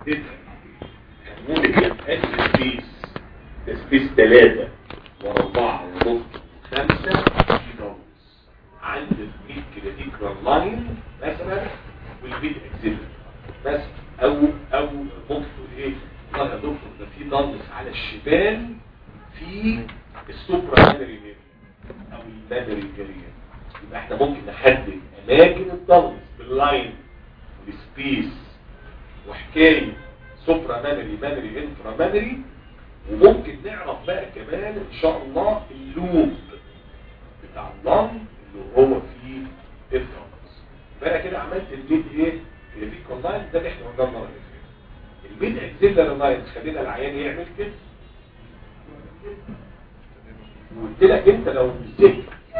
حددها ممكن يبقى سبيس ده سبيس ثلاثة واربعة ونص وخمسة في ضغط عند البيت كده دي لاين مثلا والبيت اكزيلر بس او او ممكن تقول ايه والله يا دكتور ده في ضغط على الشمال في السوبرا مانري او المانري كارير يبقى احنا ممكن نحدد اماكن الضغط باللاين والسبيس وحكايه سوبرا مانري مانري انفرا مانري وممكن نعرف بقى كمان ان شاء الله اللوب بتاع اللنج اللي هو فيه افرنس بقى كده عملت البيت ايه اللي فيه كونلاين ده اللي احنا قلنا المره اللي فاتت البيت اكزيلر لاين خلينا العيان يعمل كده وقلت لك انت لو مسكت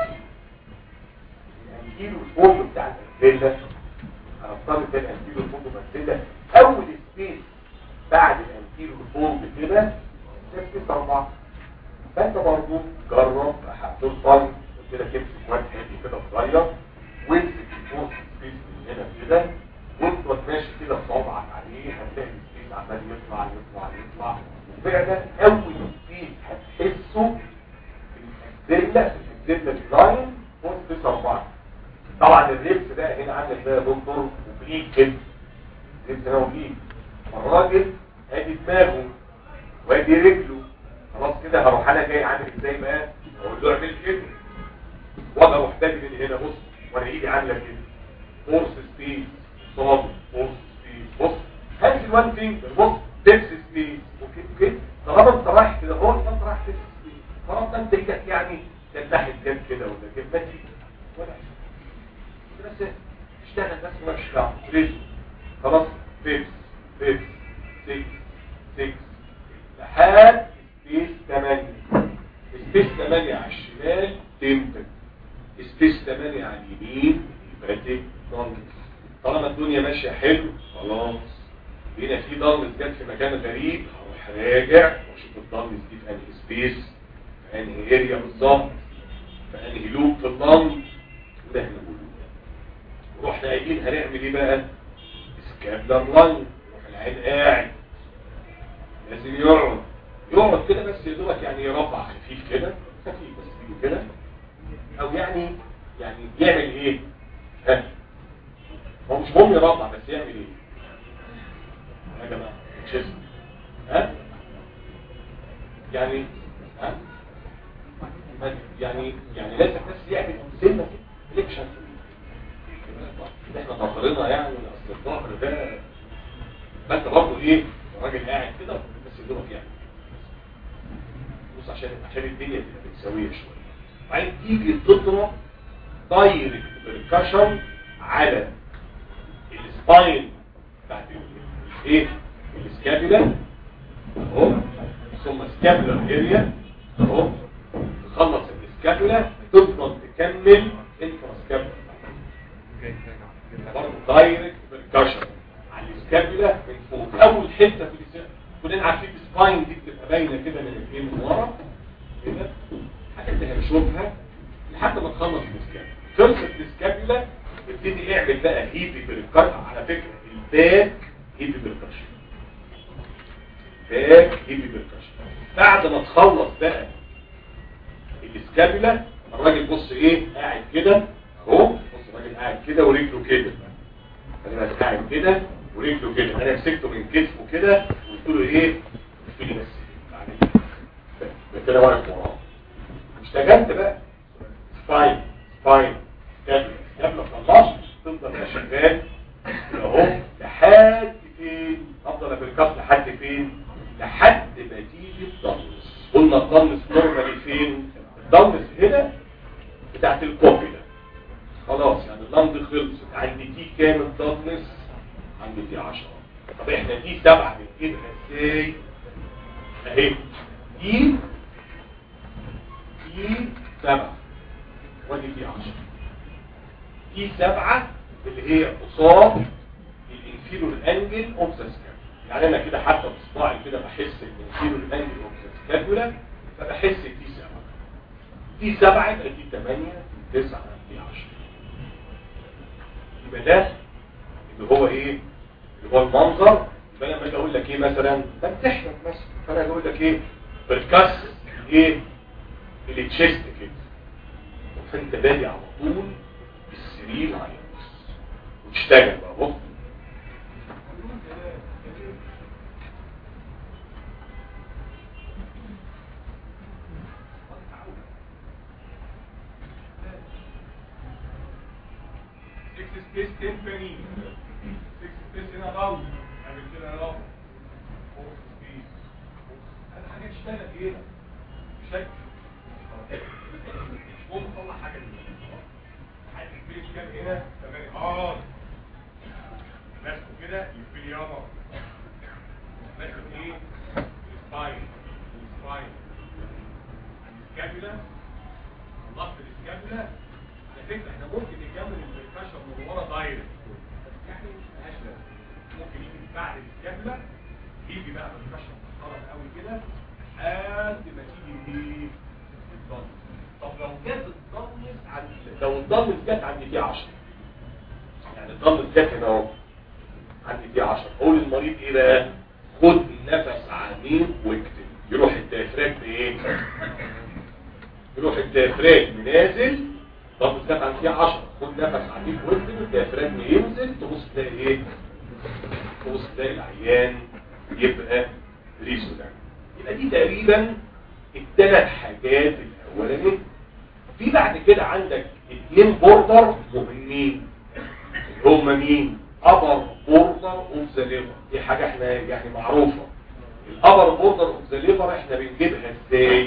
الانجيل والفوق بتاع الاكزيلر هنفترض ده الانجيل والفوق بتاع اول سبيس بعد الانتيرو فورم كده سبيس اربعة فانت برضو جرب هتوصل قلت لك امسك واد هادي كده صغير وامسك الفورم سبيس من هنا كده وانت ماشي كده بصوابعك عليه هتلاقي السبيس عمال يطلع يطلع يطلع وفعلا اول سبيس هتحسه في الزله في الزله ديزاين فورم سبيس اربعة طبعا الريبس ده هنا عامل زي يا دكتور وبليك كده ريبس هنا وبليك الراجل ادي دماغه وادي رجله خلاص كده هروح انا جاي عامل ازاي بقى اقول له اعمل كده وانا اروح باجي من هنا بص وانا ايدي عامله كده فورس سبيس صاد فورس سبيس بص هنزل وان فينجر بص تبس سبيس وكده كده طالما انت رايح كده هو انت رايح تبس سبيس خلاص انت ايدك يعني تنتحي الجنب كده ولا كده ما تيجي ولا بس اشتغل بس مالكش دعوه رجل خلاص تبس سكس سكس سكس لحد سبيس 8 سبيس 8 على الشمال تمتد سبيس 8 على اليمين يبقى ضغط طالما الدنيا ماشيه حلو خلاص هنا في ضغط جت في مكان غريب هروح راجع واشوف الضغط دي في انهي سبيس في انهي اريا بالظبط في انهي لوب في الضغط وده احنا بنقوله ورحنا قايلين هنعمل ايه بقى سكابلر لاين العين قاعد لازم يقعد يقعد كده بس يا دوبك يعني يرفع خفيف كده خفيف بس ايده كده او يعني يعني يعمل ايه ها هو مش مهم يرفع بس يعمل ايه يا جماعه تشيز ها يعني ها يعني يعني لازم بس يعمل سنه فليكشن احنا نظرنا يعني اصل الظهر ده فانت برضه ايه الراجل قاعد كده بس يدوبك يعني بص عشان عشان الدنيا تبقى متساويه شويه بعدين تيجي تضرب دايركت بركشن على السباين بتاعت ايه السكابيلا اهو ثم سكابيلر اريا اهو تخلص السكابيلا تفضل تكمل انفرا سكابيلا برضه دايركت بركشن على السكابيلا من فوق اول حته في الجسم كلنا عارفين السباين دي بتبقى باينه كده من الاثنين من ورا كده حاجات هنشوفها لحد ما تخلص السكابيلا خلصت السكابيلا ابتدي اعمل بقى هيبي بالكشن على فكره الباك هيبي بالكشن باك هيبي بالكشن بعد ما تخلص بقى السكابيلا الراجل بص ايه قاعد كده اهو بص الراجل قاعد كده ورجله كده انا قاعد كده ورجله كده انا مسكته من كتفه كده وقلت له ايه قلت لي بس يعني كده واقف وراه اشتغلت بقى فاين فاين قبل قبل ما خلصت تفضل بقى شغال اهو لحد فين افضل بالكف لحد فين لحد ما تيجي الضمس قلنا الضمس نورمالي فين الضمس هنا بتاعت الكوبي ده خلاص يعني اللمض خلصت عندي دي كام الضمس عندي دي 10 طب احنا دي سبعة بنجيبها ازاي اهي دي دي سبعة ودي دي 10 دي سبعة اللي هي قصاد الانفيرور انجل اوف ذا يعني انا كده حتى بصباعي كده بحس الانفيرور انجل اوف ذا سكابولا فبحس دي سبعة دي سبعة يبقى دي 8 دي 9 دي 10 يبقى ده اللي هو ايه اللي هو المنظر فانا لما اجي اقول لك ايه مثلا بمتحنك مثلا فانا اجي اقول لك ايه بالكس ايه التشيست كده فانت بادي على طول بالسرير على وتشتغل بقى بص سكس سبيس تمبري سكس سبيس هنا ضل عامل كده اهو فور سبيس هذا حاجه تشتغل ايه بشكل مش ممكن تطلع حاجه دي حد البيت كام هنا تمام اه ماسكه كده يقفل يابا ماسك ايه السباين السباين السكابولا ضغط السكابولا على فكره احنا ممكن نكمل البركشن من ورا دايركت يعني ملهاش لازمه ممكن يجي من بعد السكابولا يجي بقى بركشن محترم قوي كده لحد ما تيجي ايه الضغط طب لو جت الضغط عند لو الضمس جت عند دي 10 يعني الضمس جت هنا اهو عند دي 10 قول للمريض ايه بقى خد نفس عميق واكتب يروح الديافراجم ايه يروح الديافراجم نازل ضمس جت عند دي 10 خد نفس عميق واكتب الديافراجم ينزل تبص تلاقي ايه تبص تلاقي العيان يبقى ريسونانت يبقى دي تقريبا الثلاث حاجات الاولانيه في بعد كده عندك اتنين بوردر مهمين اللي هما مين ابر بوردر اوف ذا ليفر دي حاجه احنا يعني معروفه الابر بوردر اوف ذا ليفر احنا بنجيبها ازاي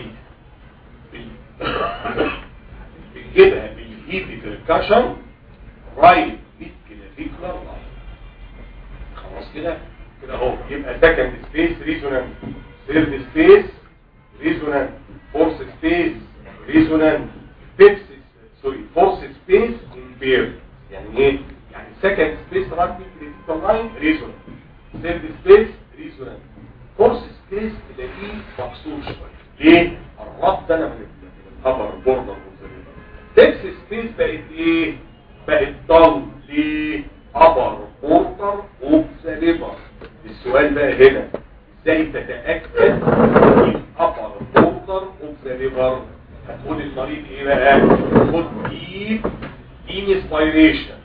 بال- بنجيبها بالهيبي بركشن رايت ميد كلافيكولار لاين خلاص كده كده اهو يبقى سكند سبيس ريزونانت ثيرد سبيس ريزونانت فورث سبيس ريزونانت فيفث سوري فورث سبيس امبير يعني ايه يعني سكند سبيس رايت ميد كلافيكولار لاين ريزونانت ثيرد سبيس ريزونانت فورث سبيس تلاقيه مقصور شويه ليه الربط انا من الخبر بوردر فيفث سبيس بقت ايه بقت ضل ليه ابر بوردر اوف ذا ليفر السؤال بقى هنا ازاي تتاكد من ابر بوردر اوف ذا ليفر هتقول المريض ايه بقى خد ديب انسبيريشن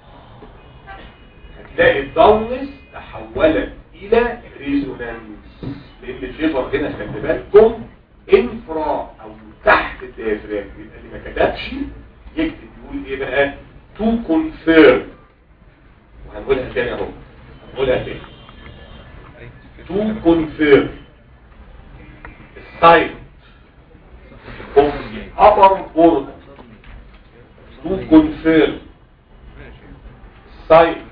هتلاقي الضونس تحولت الى ريزونانس لان الليفر هنا خلي بالكم انفرا او تحت الديافراجم يبقى اللي ما كتبش يكتب يقول ايه بقى تو كونفيرم وهنقولها تاني اهو هنقولها تاني to confirm the site of the upper border to confirm site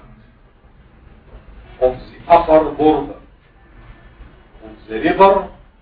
of the upper border of the river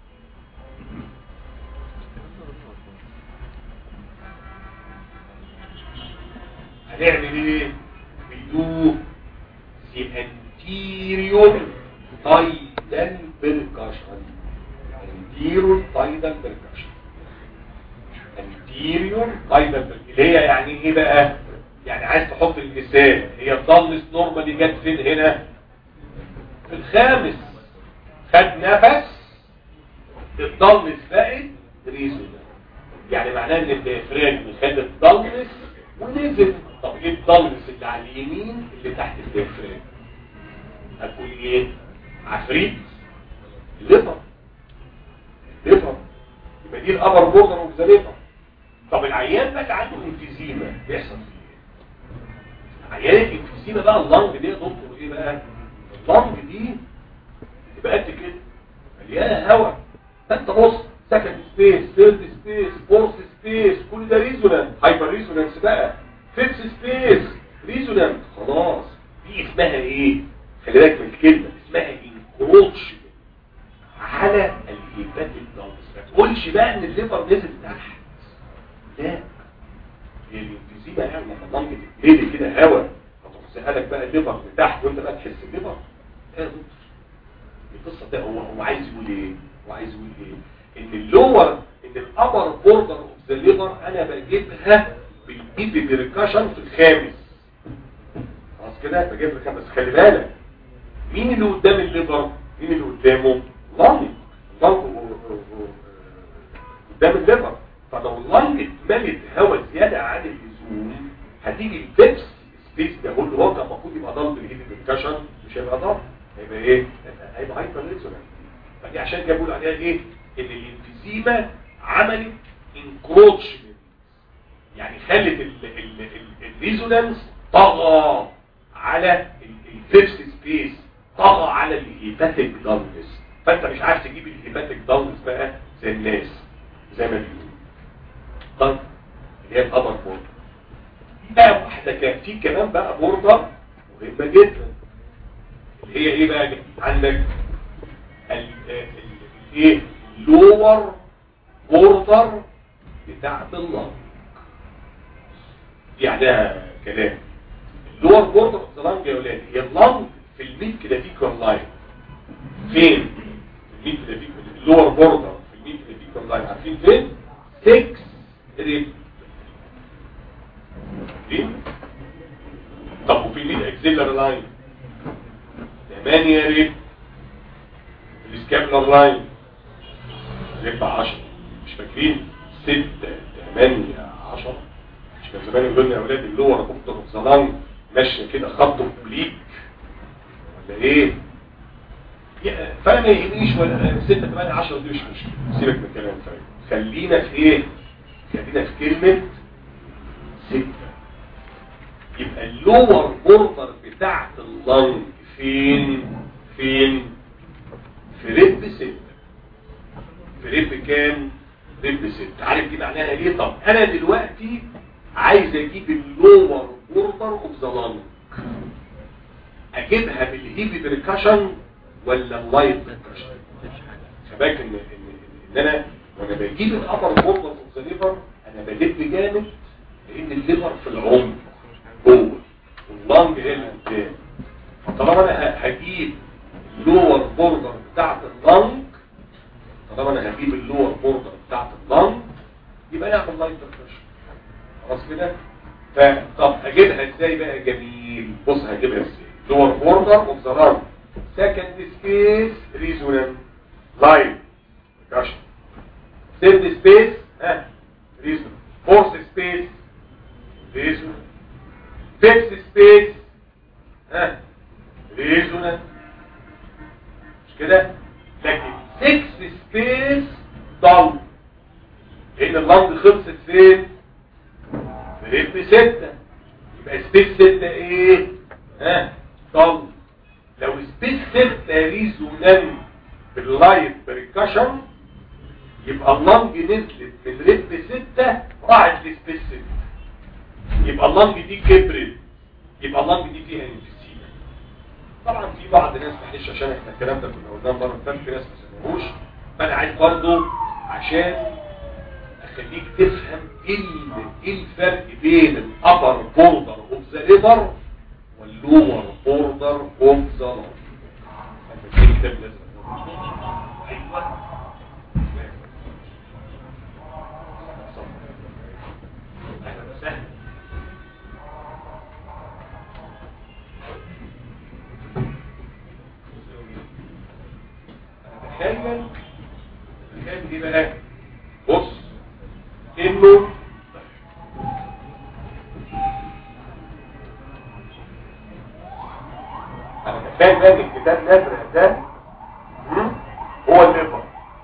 هنعمل ايه بيدو the anterior tidal percussion anterior tidal percussion anterior tidal percussion اللي هي يعني ايه بقى يعني عايز تحط المثال هي الضلس نورمالي جت فين هنا في الخامس خد نفس الضلس بقت ريزونانس يعني معناه ان الديافراجم خد الضلس ونزل طب ايه الضلس اللي على اليمين اللي تحت الديافراجم هتقول ايه عفريت ليفر ليفر يبقى دي الابر بوردر اوف ذا ليفر طب العيان بقى عنده انفيزيما بيحصل فيه ايه عيان الانفيزيما بقى اللنج دي يا دكتور ايه بقى اللنج دي تبقى قد كده مليانه هواء فانت بص سكند سبيس ثيرد سبيس فورث سبيس كل ده ريزونانس هايبر ريزونانس بقى فيفث سبيس ريزونانس خلاص دي اسمها ايه خلي بالك من الكلمه اسمها انكروتش على الهيبات الضغط ما تقولش بقى ان الليفر نزل تحت لا هي الانفيزيما يعني لما ضمت تتملي كده هوا هتروح سألك بقى الليفر من تحت وانت بقى تحس الليفر ايه يا دكتور القصه ده هو هو عايز يقول ايه هو عايز يقول ايه ان اللور ان الابر بوردر اوف ذا ليفر انا بجيبها بالايبي بريكشن في الخامس خلاص كده بجيب الخامس بس خلي بالك مين اللي قدام الليفر مين اللي قدامه لانج لانج قدام الليفر فلو اللانج اتملت هواء زياده عن اللزوم هتيجي البيبس سبيس ده هو اللي هو كان المفروض يبقى ضغط الهيد بالكشن مش هيبقى ضغط هيبقى ايه هيبقى هايبر ريزونانس فدي عشان كده بيقولوا عليها ايه ان الانفيزيما عملت انكروتشمنت يعني خلت الريزونانس طغى على الفيبس سبيس طغى على الهيباتيك دالنس فانت مش عارف تجيب الهيباتيك دالنس بقى زي الناس زي ما بيقولوا طيب اللي هي الابر بورد بقى واحده كان في كمان بقى بورده مهمه جدا اللي هي ايه بقى عندك الايه لور بوردر بتاعت اللنج دي عليها كلام اللور بوردر اوف ذا لانج يا ولاد هي اللنج في الميد كلافيكول لاين فين في الميد كلافيكول اللور بوردر في الميد كلافيكول لاين عارفين فين 6 ريب فين طب وفي الميد اكسيلر لاين 8 ريب السكابلر لاين ريب 10 مش فاكرين 6 8 10 مش كان زمان يقولوا لنا يا اولاد اللور بوردر اوف ذا لانج ماشيه كده خط اوبليك ولا ايه فانا ما يهمنيش ولا 6 8 10 دي مش مشكله سيبك من الكلام طيب خلينا في ايه خلينا في كلمه 6 يبقى اللور بوردر بتاعت اللنج فين فين في رب 6 في رب كام رب 6 عارف دي معناها ايه طب انا دلوقتي عايز اجيب اللور بوردر اوف ذا لانج اجيبها بالهيفي بريكشن ولا اللايت بريكشن فباك ان ان ان انا وانا بجيب الابر بوردر اوف ذا ليفر انا بلف جامد لان الليفر في العمق جوه واللانج هي اللي قدام فطالما انا هجيب اللور بوردر بتاعت اللانج طالما انا هجيب اللور بوردر بتاعت اللانج يبقى نعمل لايت بريكشن خلاص كده فطب هجيبها ازاي بقى جميل بص هجيبها ازاي lower border of the lung second space resonant line percussion third space ها resonant fourth space resonant fifth space ها resonant مش كده لكن sixth space dull لان اللنج خلصت فين في رتم ستة يبقى سبيس ستة ايه ها طل لو سبيس ستة ريزونان باللايت بريكشن يبقى اللنج نزلت من رتم ستة راحت لسبيس ستة يبقى اللنج دي كبرت يبقى اللنج دي فيها انفسينا طبعا في بعض الناس معلش عشان احنا الكلام ده كنا قلناه المره اللي فاتت في ناس ما سمعوش فانا عايز برضه عشان اخليك تفهم ايه ايه الفرق بين الابر بوردر اوف ذا ليفر واللور بوردر اوف ذا لانج الكتاب لازم ايوه اهلا وسهلا تخيل تخيل دي بقى بص انه انا تخيل بقى الكتاب الازرق ده هو الليفر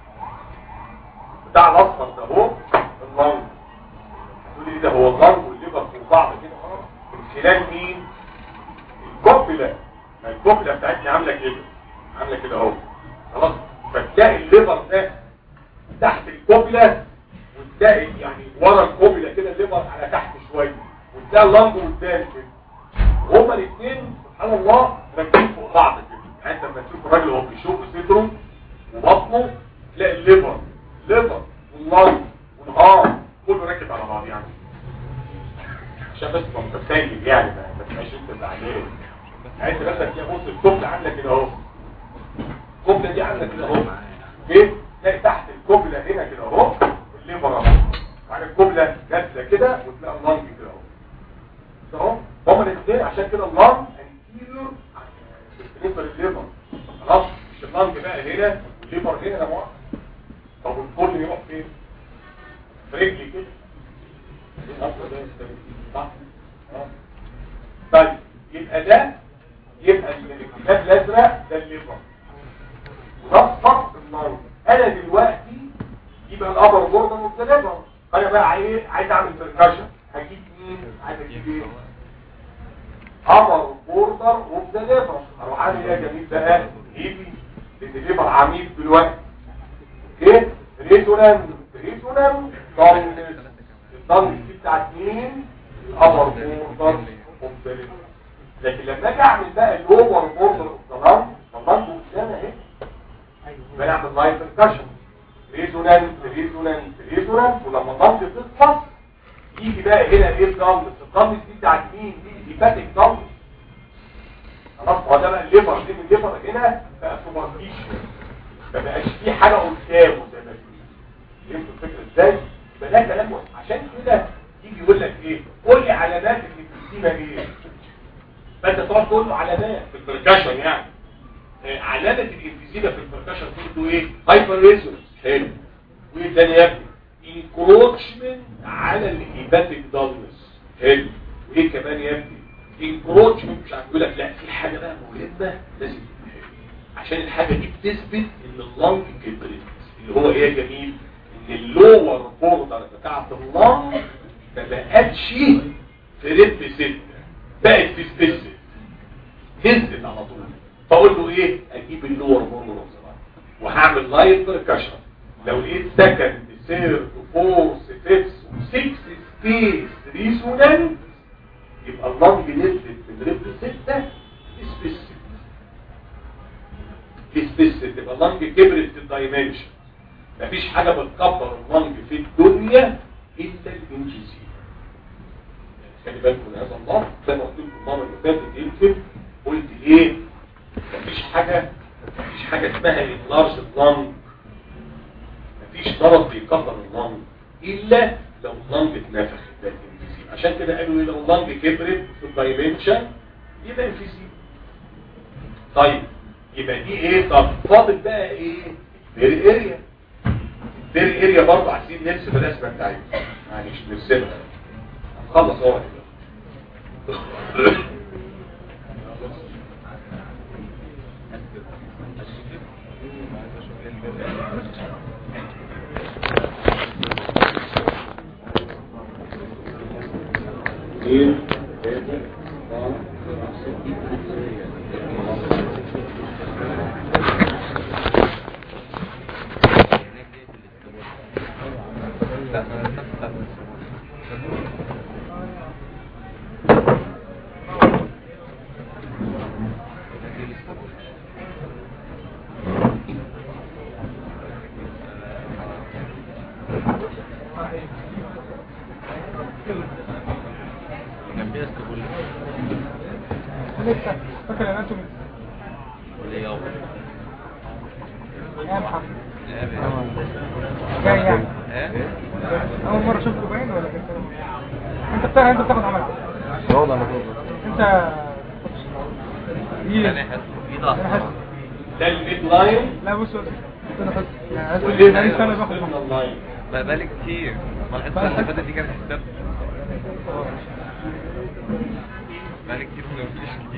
بتاع الاصفر ده هو اللنج تقول لي ده هو اللنج والليفر في بعض كده خلاص من خلال مين الكوبلا ما الكوبلا بتاعتنا عامله كده عامله كده اهو خلاص فتلاقي الليفر ده تحت الكوبلا وتلاقي يعني ورا الكوبلا كده الليفر على تحت شويه وتلاقي اللنج قدام كده هما الاثنين سبحان الله راكبين فوق بعض كده يعني انت لما تشوف الراجل وهو بيشوف صدره وبطنه تلاقي الليفر ليفر واللنج والهار كله راكب على بعض يعني عشان بس تبقى متخيل يعني ما ما تبقاش انت زعلان يعني انت بس هتلاقي بص الكوبلا عامله كده اهو الكوبلا دي عامله كده اهو ايه تلاقي تحت الكوبلا هنا كده اهو الليفر اهو بعد الكوبلا نازله كده وتلاقي اللنج كده اهو اهو هما الاثنين عشان كده اللنج انتيريور بالنسبه للليفر خلاص مش اللنج بقى هنا والليفر هنا يا مؤاخذة طب الكل يروح فين في رجلي كده إيه الأصل ده يستوي؟ صح آه. طيب يبقى ده يبقى الكتاب الازرق ده الليفر ده فرق النار انا دلوقتي يبقى الابر بوردر والليفر انا بقى عايز عايز اعمل بركشن هجيب مين عايز اجيب ايه ابر بوردر والليفر اروح اعمل ايه يا جميل بقى ايدي الليفر عميق دلوقتي اوكي ريزونانس ريزونانس ضمن الضمن دي بتاعت مين الابر بوردر والليفر لكن لما اجي اعمل بقى اللور بوردر اوف ذا لانج قدامي اهي بنعمل لايف بركشن ريزونانس ريزونانس ريزونانس ولما الضمس تخلص يجي بقى هنا ايه الضمس الضمس دي بتاعت مين دي هيباتيك ضمس خلاص هو ده بقى الليفر دي من الليفر هنا بقى سوبرفيشن ما بقاش في حاجه قدامه زي ما بيقولوا فهمتوا الفكره ازاي يبقى ده كلام مهم. عشان كده يجي يقول لك ايه قول لي علامات الانفكسيما ايه فانت تقعد تقول له علامات في البركشن يعني آه، علامه الانفكسيما في البركشن تقول له ايه هايبر ريزونانس حلو وايه تاني يا ابني انكروتشمنت على الهيباتيك دالنس حلو وايه كمان يا ابني انكروتشمنت مش عارف يقول لك لا في حاجه بقى مهمه لازم تبقى حلوة. عشان الحاجه دي بتثبت ان اللنج كبرت اللي هو ايه يا جميل ان اللور بوردر بتاعت اللنج ما بقتش في رب ستة بقت في سبيسيف نزلت على طول فاقول له ايه اجيب اللور بوردر وهعمل لايت بركشن لو لقيت سكند ثيرد فورث فيفث وسكس سبيس ريسونانت يبقى اللنج نزلت من رب ستة سبيسيف سبيسيف تبقى اللنج كبرت في الدايمنشن مفيش حاجة بتكبر اللنج في الدنيا الا الانجيزيم خلي بالكم من هذا الله زي ما قلت لكم المره اللي فاتت يمكن قلت ايه مفيش حاجه مفيش حاجه اسمها انلارج اللنج مفيش مرض بيكبر اللنج الا لو اللنج اتنفخ ده الانفيزيم عشان كده قالوا ايه لو اللنج كبرت في الدايمنشن يبقى انفيزيم طيب يبقى دي ايه طب فاضل بقى ايه بير اريا بير اريا برضه عايزين نرسم الرسمه بتاعتنا معلش نرسمها خلص اهو اثنين ثلاثة أربعة لسه فاكر الاناتومي يا محمد جاي يعني اول مره شفته باين ولا كنت انت بتاخد انت بتاخد عمل انت ايه انا حاسس ده الميد لاين لا بص بص انا حاسس يعني حاسس والليفت بقالي سنه باخد ضمن محمد. اللاين بقالي كتير ما الحصه اللي فاتت دي كانت حساب بقالي كتير ما فيش كتير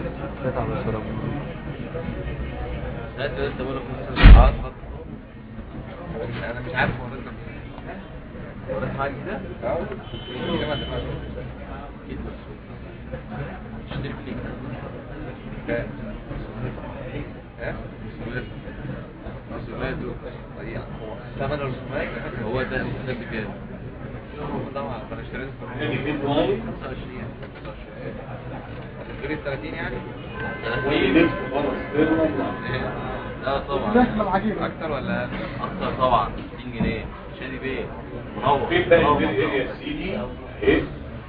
لا انت انت بقولك اه اتفضل انا مش عارف هو ده هو ده حاجه كده اه كده ده اكيد اشترك ليك ها ها رسومات طريقة ثمن الرسومات هو ده ده بكام طبعا انا اشتريت يعني ميد لاين 25 غير ال 30 يعني ويلف بره ستيرنال لاين لا طبعا داخل العجينة. اكتر ولا اقل؟ اكتر طبعا 60 جنيه شادي بيه منور فين بقى منور الميد اريا منور. سي دي اهي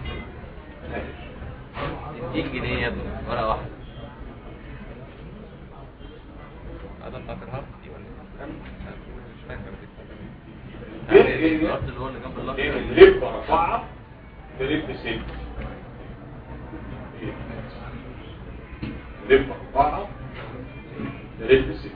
60 جنيه يا ابني ورقه واحده هذا بتاعت الهارد دي ولا إيه؟ مش فاكر دي بير يعني اريا الهارد اللي هو اللي جنب ايه اللقطه من لب اربعة للب ست إيه؟ لب اربعة ده ريد سيستم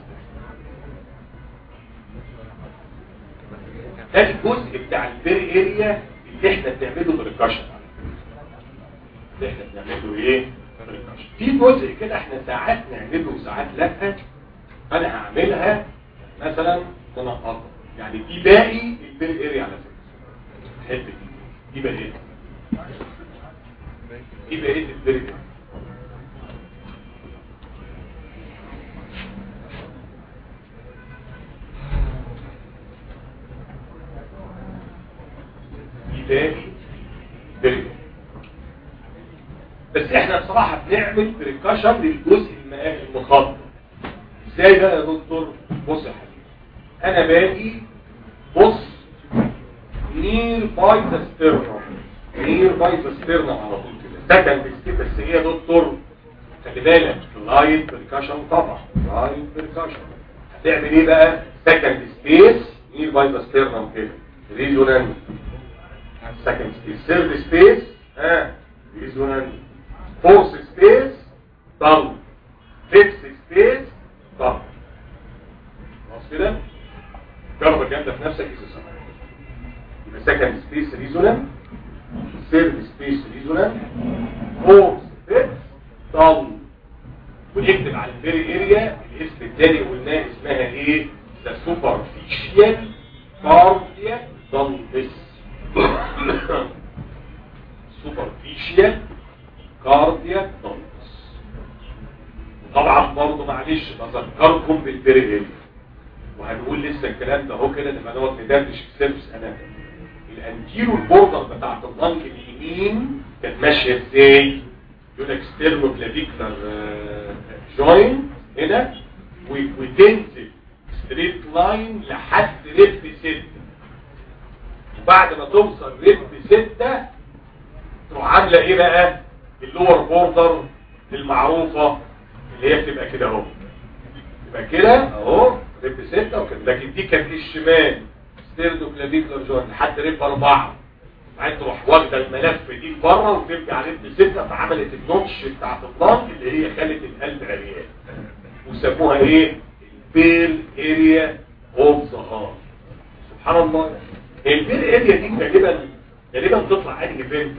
ده الجزء بتاع البير اريا اللي احنا بنعمله بريكاشن اللي احنا بنعمله ايه بريكاشن في جزء كده احنا ساعات نعمله وساعات لا انا هعملها مثلا منقطه يعني دي باقي البير اريا على فكره الحته دي دي باقي دي باقي البير اريا باقي بريكاشن بس احنا بصراحة بنعمل بريكاشن للجزء المائي المخاطر ازاي بقى يا دكتور بص يا حبيبي انا باقي بص نير باي ذا ستيرنم نير باي ذا ستيرنم على طول كده سكند ستيب بس ايه يا دكتور خلي بالك لايت بريكاشن طبعا لايت بريكاشن هتعمل ايه بقى سكند سبيس نير باي ذا ستيرنم كده ريزونانت second space third space ها ريزونانت fourth space dull fifth space dull خلاص كده جرب الكلام ده في نفسك اذا سمحت يبقى second space resonant third space resonant fourth space dull ونكتب على الفيري اريا الاسم التاني قلناه اسمها ايه the superficial cardiac dullness superficial cardiac dullness طبعا برضه معلش بذكركم بالبريهيل وهنقول لسه الكلام ده اهو كده لما نقعد ندردش في سيرفس اناتومي الانتيرو البوردر بتاعت اللنج اليمين كانت ماشيه ازاي يقول لك ستيرنو كلافيكولار جوين هنا وتنزل ستريت لاين لحد ريب 6 وبعد ما توصل ريب 6 تروح عامله ايه بقى اللور بوردر المعروفه اللي هي بتبقى كده اهو يبقى كده اهو ريب 6 وكده لكن دي كانت الشمال ستيرنو كلافيكولار جوين لحد ريب 4 بعدين تروح واخده الملف دي لبره وترجع ريب 6 فعملت النوتش بتاعت اللنج اللي هي خلت القلب عريان وسموها ايه البيل اريا اوف ذا هارت سبحان الله البيل اريا دي غالبا غالبا بتطلع انهي فنترك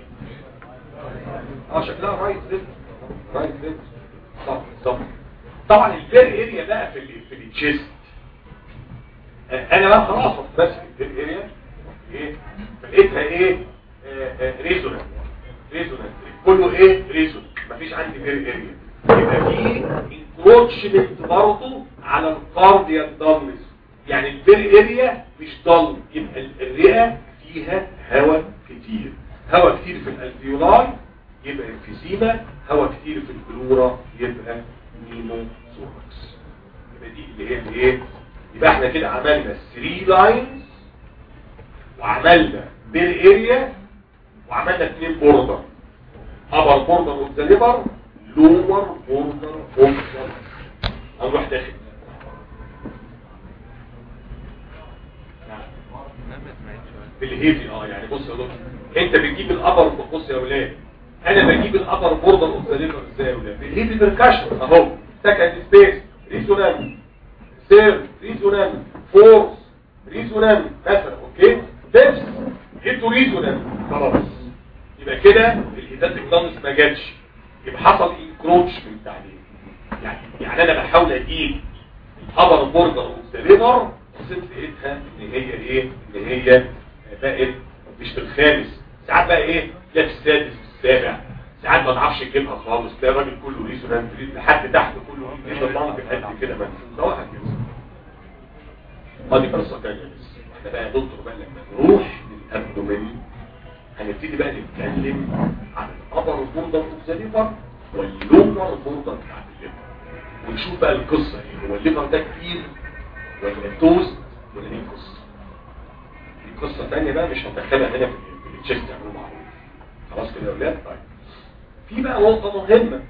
اه شكلها رايت فنترك رايت فنترك صح صح طبعا البيل اريا بقى في ال في التشيست انا بقى خلاص ماسك البيل اريا ايه فلقيتها ايه ريزونانت ريزونانت كله ايه ريزون مفيش عندي بيل اريا يبقى في انكروتشمنت برضه على الكارديال دالنس يعني البير اريا مش ضل يبقى الرئه فيها هواء كتير هواء كتير في الالفيولاي يبقى انفيزيما هواء كتير في البلورا يبقى نيمو سوركس يبقى دي اللي هي الايه يبقى احنا كده عملنا 3 لاينز وعملنا بير اريا وعملنا اثنين بوردر ابر بوردر اوف ذا ليفر لور بوردر اوف ذا هنروح داخل في الهيفي اه يعني بص يا دكتور انت بتجيب الابر بص يا ولاد انا بجيب الابر بوردر اوف ذا ليفر ازاي يا ولاد الهيفي بركاشن اهو سكند سبيس ريزونانت سير ريزونانت فورس ريزونانت مثلا اوكي فيفث جبتوا ريزونانت خلاص يبقى كده الهيداتيك دانس ما جاتش يبقى حصل انكروتشمنت عليه يعني يعني انا بحاول اجيب الابر بوردر اوف ذا ليفر وصلت لقيتها ان هي ايه ان هي بقت مش في الخامس ساعات بقى ايه لا في السادس في السابع ساعات ما تعرفش تجيبها خالص تلاقي الراجل كله ريزونانت لحد تحت كله كده منطق قد كده منفوخ ده كده اه دي قصه ثانيه بس احنا بقى يا دكتور بقى لما نروح للابدومين هنبتدي بقى نتكلم عن الابر بوردر اوف ذا ليفر واللور بوردر بتاعت الليفر ونشوف بقى القصه ايه هو الليفر ده كبير ولا توز ولا ايه القصه دي قصه ثانيه بقى مش هندخلها هنا في التشيست يعني معروف خلاص كده يا اولاد طيب في بقى نقطه مهمه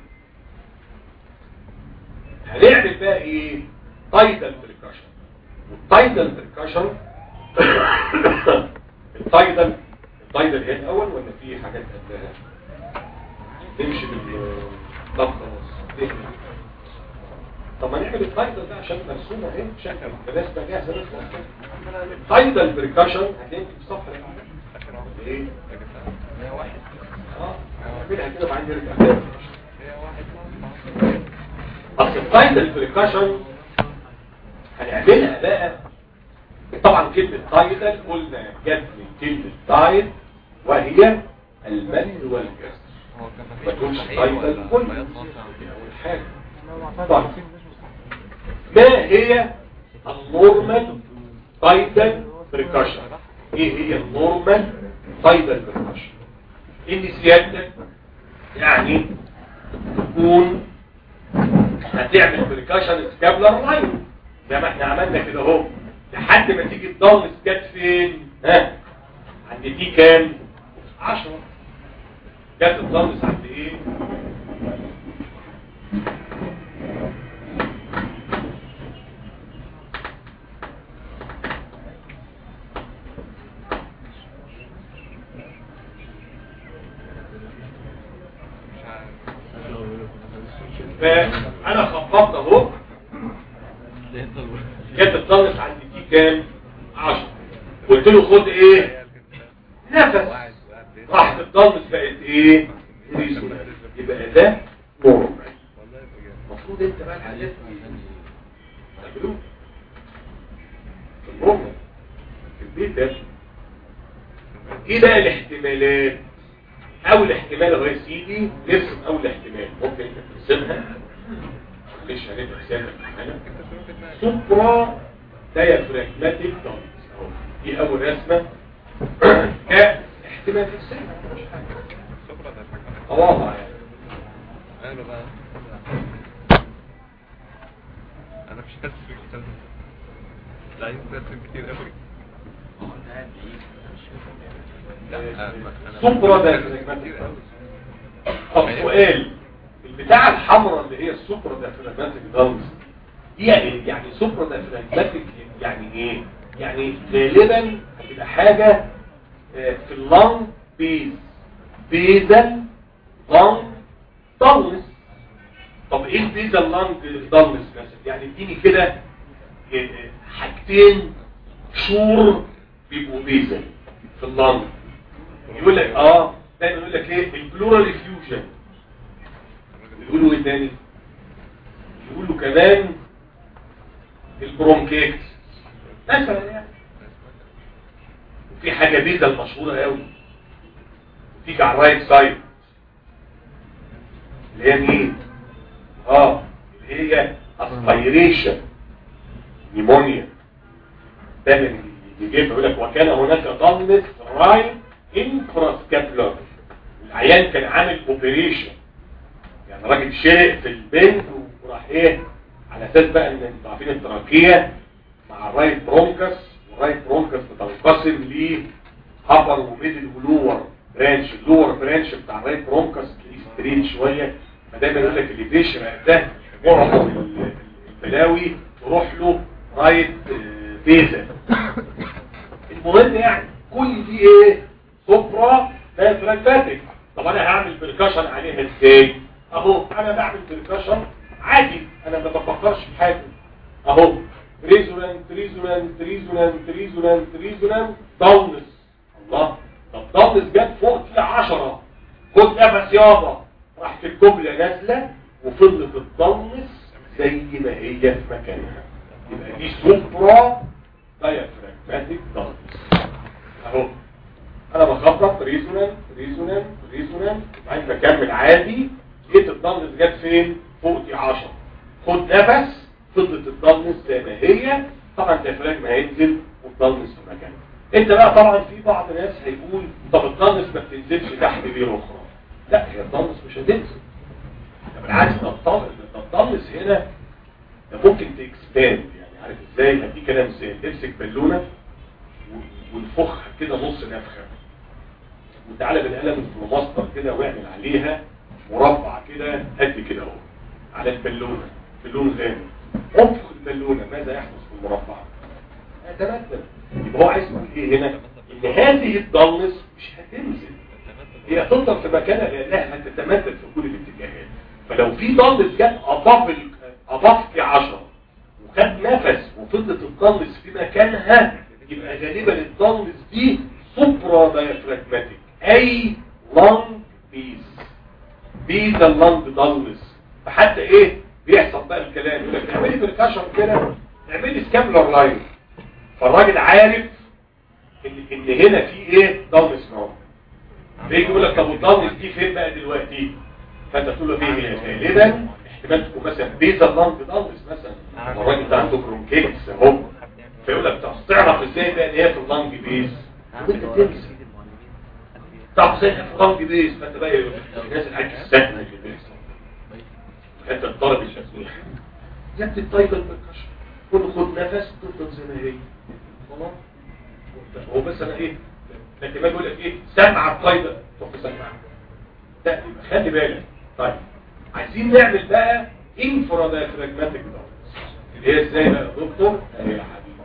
هنعمل بقى ايه تايدال بريكاشن والتايدال بريكاشن التايدال التايدال هي الاول ولا في حاجات قبلها نمشي بال طب خلاص طب ما نعمل التايتل ده عشان مرسومه اهي شكل الناس بقى جاهزه نطلع التايتل بريكاشن هتلاقي في الصفحه اللي بعدها. ايه اه نعملها كده وبعدين نرجع تاني اصل التايتل بريكاشن هنعملها بقى طبعا كلمة تايتل قلنا جت من كلمة تايت وهي المد والكسر هو كان ما تقولش تايتل كل ولا أول حاجة لو اعترض طيب. التفسير مش مستحيل. ما هي النورمال تايتل بريكاشن ايه هي النورمال تايتل بريكاشن ان سيادتك يعني تكون هتعمل بريكاشن سكابلر لاين زي ما احنا عملنا كده اهو لحد ما تيجي تضل جت فين ها عند دي كام 10 جت الضلس عند ايه مش عارف فانا خفضت اهو جت الضلس عند دي كام 10 قلت له خد ايه نفس واحد راح الضلس بقت ايه ريزونال يبقى ده نورمال والله بجد المفروض انت بقى الحاجات دي تعملوه في النورمال في البيت ده ايه بقى الاحتمالات اول احتمال هو يا سيدي نرسم اول احتمال ممكن انت ترسمها معلش هنبقى معانا سوبرا دايافراجماتيك دونس اهو دي اول رسمه كاحتمال ترسمها مش حاجه شكرا ده حاجة تواضع يعني انا بقى انا مش حاسس بالكلام لا يمكن كتير قوي لا أنا- سوبرا أنا- دايافراجماتيك كتير قوي. طب سؤال البتاعة الحمراء اللي هي السوبرا دايفراجماتيك دانس دي يعني يعني سوبرا دايفراجماتيك يعني ايه؟ يعني غالبا هتبقى حاجة آه، في اللنج بيز بيزل لنج دانس طب ايه البيزل لنج دانس مثلا؟ يعني اديني كده آه، آه، حاجتين شور بيبقوا بيزل في اللنج يقول لك اه دايما يقول لك ايه البلورال افيوجن يقولوا ايه تاني يقولوا كمان البرونكيكس مثلا يعني وفي حاجه بيزا المشهوره قوي تيجي على الرايت سايد اللي هي مين اه اللي هي اسبيريشن نيمونيا دايما يجيب يقول لك وكان هناك ضلمه رايت انفراسكابلر العيان كان عامل اوبريشن يعني راجل شرق في البنت وراح ايه على اساس بقى ان انتوا عارفين التراكيه مع الرايت برونكس والرايت برونكس بتنقسم ل ابر وميدل ولور برانش اللور برانش بتاع الرايت برونكس تلاقيه ستريت شويه فدايما يقول لك اللي بيشرق ده معظم ال- البلاوي تروح له رايت آه، بيزا المهم يعني كل دي ايه سوبرا دايفراجماتيك طب انا هعمل بركاشن عليها ازاي اهو انا بعمل بركاشن عادي انا ما بفكرش في حاجه اهو ريزونانت ريزونانت ريزونانت ريزونانت ريزونانت داونس الله طب داونس جت فوق دي 10 خد نفس يابا راحت الجمله نازله وفضلت الداونس زي ما هي في مكانها يبقى دي سوبرا دايفراجماتيك داونس اهو انا بخبط ريزونانت ريزونانت ريزونانت وبعدين بكمل عادي لقيت الضغط جت فين فوق دي 10 خد نفس فضلت الضغط زي ما هي طبعا الديافراجم هينزل والضغط في مكانه انت بقى طبعا في بعض الناس هيقول طب الضغط ما بتنزلش تحت ليه اخرى لا هي الضغط مش هتنزل ده بالعكس ده الضغط ده الضغط هنا ده ممكن تكسباند يعني عارف ازاي هديك كلام ازاي تمسك بالونه ونفخها كده نص نفخه وتعالى بالقلم الفلوماستر كده واعمل عليها مربع كده قد كده اهو على البالونه بالون غامق انفخ البالونه ماذا يحدث في المربع يتمثل يبقى هو عايز يقول ايه هنا ان هذه الضلس مش هتنزل هي هتفضل في مكانها لانها هتتمثل في كل الاتجاهات فلو في ضلس جت اضاف اضفت 10 وخد نفس وفضلت الضلس في مكانها يبقى غالبا الضلس دي سوبرا دايفراجماتيك اي لانج بيز بيز اللانج ضلس فحتى ايه بيحصل بقى الكلام يقول لك اعملي بركاشن كده اعملي سكابلر لاين فالراجل عارف ان ان هنا في ايه ضلس نوع بيجي يقول لك طب والضلس دي فين بقى دلوقتي فانت تقول له دي هي غالبا احتمال تكون مثلا بيزا اللانج ضلس مثلا الراجل ده عنده برونكيتس اهو فيقول لك طب تعرف ازاي بقى ان هي في اللانج بيز وانت تمسك طب ازاي في اللانج بيز فانت بقى الناس الحاجة السهلة اللي بيحصل انت تضرب الشكل يا ابني الطيبة البركشن خد خد نفس تفضل زي ما هي خلاص هو بس انا ايه لكن ما يقول لك ايه سمع الطيبة تروح تسمع لا يبقى خلي بالك طيب عايزين نعمل بقى انفرا دايفراجماتيك اللي هي ازاي بقى يا دكتور اهي يا حبيبي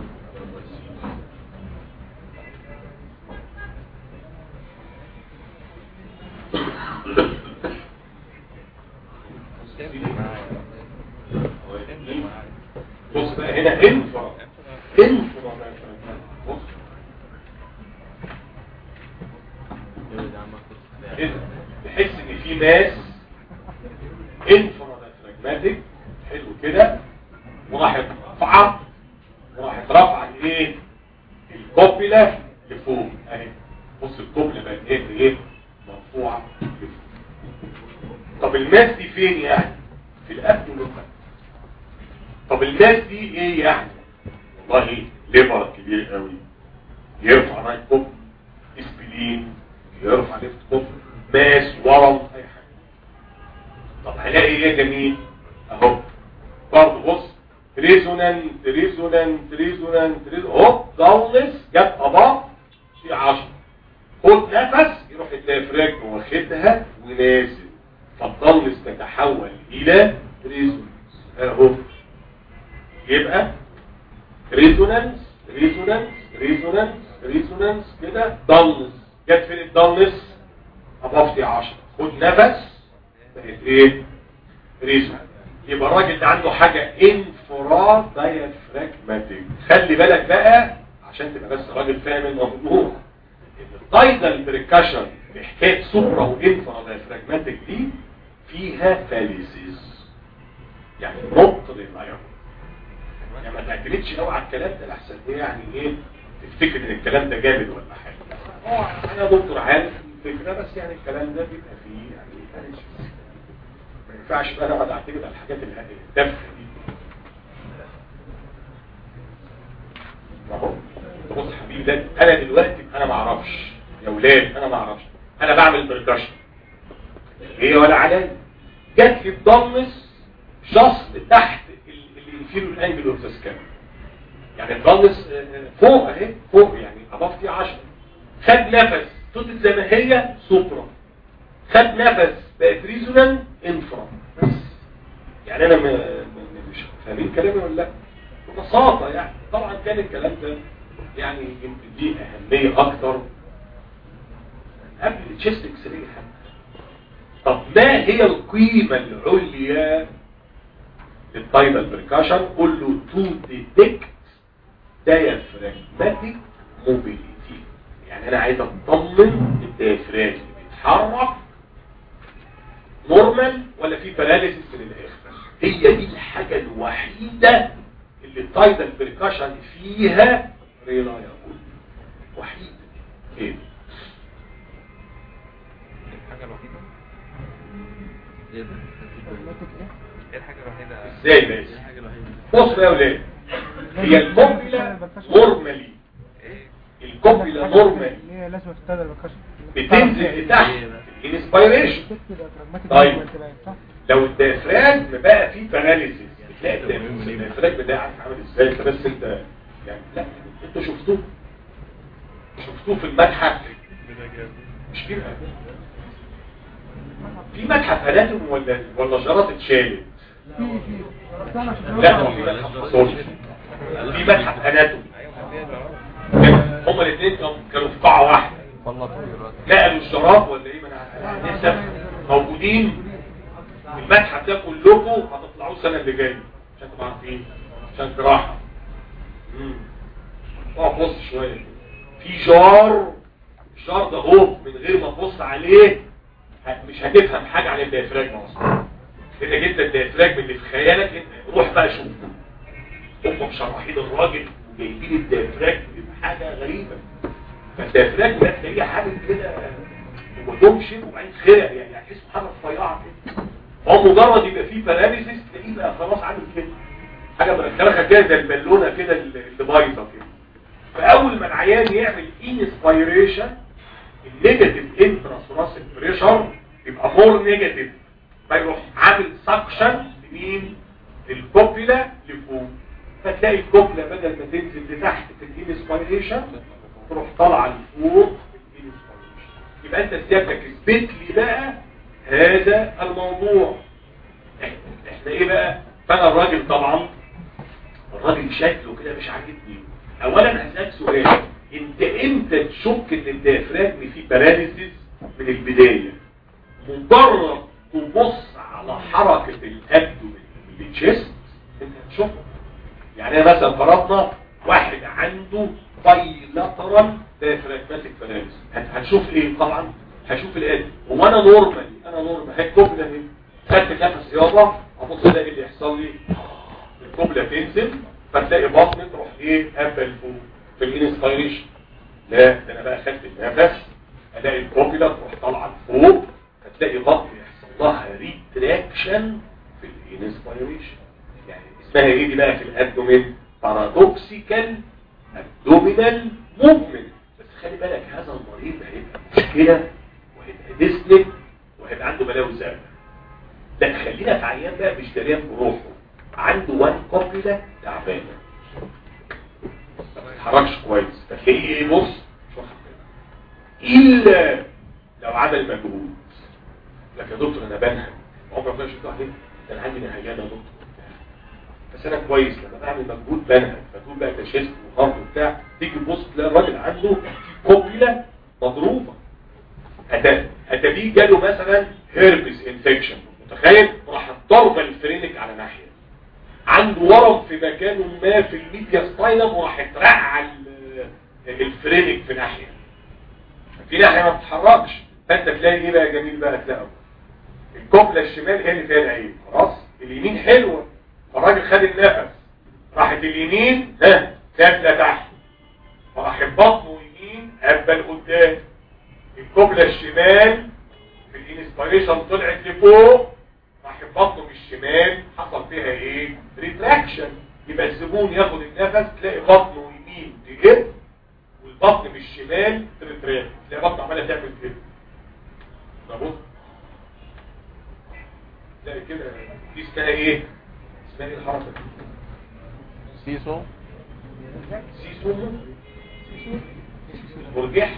بص بقى هنا انفرا انفرا دايفراجماتيك بص كده تحس ان في ناس انفرا دايفراجماتيك حلو كده وراحت رفعت وراحت رفعت ايه الكوبيلا لفوق اهي بص الكوبيلا بقت ايه ايه مرفوعه لفوق طب الماس دي فين يعني في الابدن والفك طب الماس دي ايه يعني والله ليفر كبير قوي يرفع رايت كوب اسبلين يرفع ليفت كوب ماس ورم اي حاجه طب هلاقي ايه جميل اهو برضه بص ريزونانت ريزونانت ريزونانت ريزونانت اهو داونلس جت اباط في 10 خد نفس يروح الديافراجم واخدها ونازل فالداونلس تتحول الى ريزونانس اهو يبقى ريزونانس ريزونانس ريزونانس ريزونانس كده داونلس جت فين الداونلس اباط في 10 خد نفس بقت ايه ريزونانس يبقى الراجل ده عنده حاجة انفراد دايفراجماتيك خلي بالك بقى عشان تبقى بس راجل فاهم الموضوع ان الدايدال بريكاشن في حكايه سوبرا وانفرا دايفراجماتيك دي فيها فاليسيز يعني نقط للمعيار يعني ما تعتمدش قوي على الكلام ده لحسن ايه يعني ايه تفتكر ان الكلام ده جامد ولا حاجه هو انا دكتور عارف الفكره بس يعني الكلام ده بيبقى فيه يعني فاليسيز ما ينفعش بقى اقعد اعتمد على الحاجات التافهه دي اهو بص حبيبي ده انا دلوقتي انا ما اعرفش يا ولاد انا ما اعرفش انا بعمل بركشن هي ولا عليا جات لي الضمس جاست تحت الانفيريور انجل اوف ذا سكان يعني الضمس فوق اهي فوق يعني اضفتي 10 خد نفس فضلت زي ما هي سوبرا خد نفس بقت ريزونال انفرا بس يعني انا م... م... مش فاهمين كلامي ولا لا ببساطه يعني طبعا كان الكلام ده يعني يمكن ليه اهميه اكتر قبل التشيست اكس راي طب ما هي القيمه العليا للتايبال بريكاشن قول له تو ديتكت diaphragmatic موبيليتي يعني انا عايز اطمن الديافراج بيتحرك نورمال ولا في باراليسيس من الاخر هي دي الحاجة الوحيدة اللي التايدال بريكاشن فيها ريلايبل وحيدة ايه الحاجة الوحيدة ايه ده؟ ايه الحاجة الوحيدة ازاي ايه ماشي الحاجة الوحيدة بص بقى يا ولاد هي الكوبيلا نورمالي ايه الكوبيلا نورمالي هي لازم تستدعي البكاشن بتنزل لتحت الانسبيريشن طيب. لو الديافراجم بقى فيه باراليسيس بتلاقي الديافراجم الديافراجم بتاعك عامل ازاي انت بس انت يعني لا انتوا شفتوه شفتوه في المتحف مش كده في متحف اناتوم ولا ولا جرات اتشالت في في لا هو في متحف باثولوجي في متحف اناتوم هما الاثنين كانوا كانوا في قاعه واحده والله طول الوقت نقلوا الشراب ولا ايه ما انا لسه موجودين المتحف ده كلكم هتطلعوه السنه اللي جايه عشان تبقوا عارفين عشان جراحه امم اقف بص شويه في جار الجار ده هو من غير ما تبص عليه ه- مش هتفهم حاجه عن الديافراجم اصلا كده جبت الديافراجم اللي في خيالك انت روح بقى شوف هم مشرحين الراجل وجايبين الديافراجم حاجه غريبه فالديافراجم ده تلاقيه حاجه كده ودمشن وبعدين خرق يعني يعني تحس حاجه رفيعه كده هو مجرد يبقى فيه باراليسيس تلاقيه بقى خلاص عامل كده حاجه مركبه كده زي البالونه كده اللي بايظه كده فاول ما العيان يعمل انسبيريشن النيجاتيف انتراسوراسيك بريشر يبقى مور نيجاتيف فيروح عامل سكشن لمين للكوبيلا لفوق فتلاقي الكوبيلا بدل ما تنزل لتحت في الانسبيريشن تروح طالعه لفوق في الانسبيريشن يبقى انت سيادتك اثبت لي بقى هذا الموضوع احنا احنا ايه بقى فانا الراجل طبعا الراجل شكله كده مش عاجبني اولا هسألك سؤال انت امتى تشك ان الديافراجم فيه باراليسيس من البداية مجرد تبص على حركة الابدومين التشيست انت هتشك يعني أنا مثلا فرضنا واحد عنده بايلاترال ديافراجماتيك باراليسيس هتشوف ايه طبعا هشوف الاد هو انا نورمال انا نورمال هي الكوبلة دي خدت نفس يابا ابص الاقي اللي يحصل لي الكوبلة تنزل فتلاقي بطني تروح ايه هبه لفوق في الانسبيريشن لا ده انا بقى خدت النفس الاقي الكوبلة تروح طالعه لفوق فتلاقي بطني يحصل لها ريتراكشن في الانسبيريشن يعني اسمها ايه دي بقى في الابدومين بارادوكسيكال ابدومينال موفمنت بس خلي بالك هذا المريض هيبقى مشكله وهيبقى ديسلك وهيبقى عنده بلاوي زرقاء لا خلينا في عيان بقى مش دريان بروحه عنده وان كوبيلا تعبانه ما بيتحركش كويس فتلاقيه ايه بص مش واخد باله. الا لو عمل مجهود لك يا دكتور انا بنهج عمرك ما شفت واحد ده انا عندي نهجان يا دكتور بس انا كويس لما بعمل مجهود بنهج فتقول بقى ده شيست وهارت وبتاع تيجي تبص تلاقي الراجل عنده كوبيلا مضروبه هت- هتلاقيه جاله مثلا هيربس انفكشن متخيل راح ضربه الفرينك على ناحيه عنده ورم في مكان ما في الميديا ستايلم وراح اترقع ال- الفرينك في ناحيه في ناحيه ما بتتحركش فانت تلاقي ايه بقى جميل بقى تلاقي الكوبله الشمال هي اللي فيها العين خلاص اليمين حلوه الراجل خد النفس راحت اليمين ها نازله تحت فراح بطنه يمين قبل قدام الكوبله الشمال في الانسبيريشن طلعت لفوق راح بطنه من الشمال حصل فيها ايه ريتراكشن يبقى الزبون ياخد النفس تلاقي بطنه يمين تجب والبطن من الشمال تريتراكت تلاقي بطنه عماله تعمل كده مظبوط تلاقي كده دي اسمها ايه اسمها ايه الحركه دي سيسو سيسو مرجح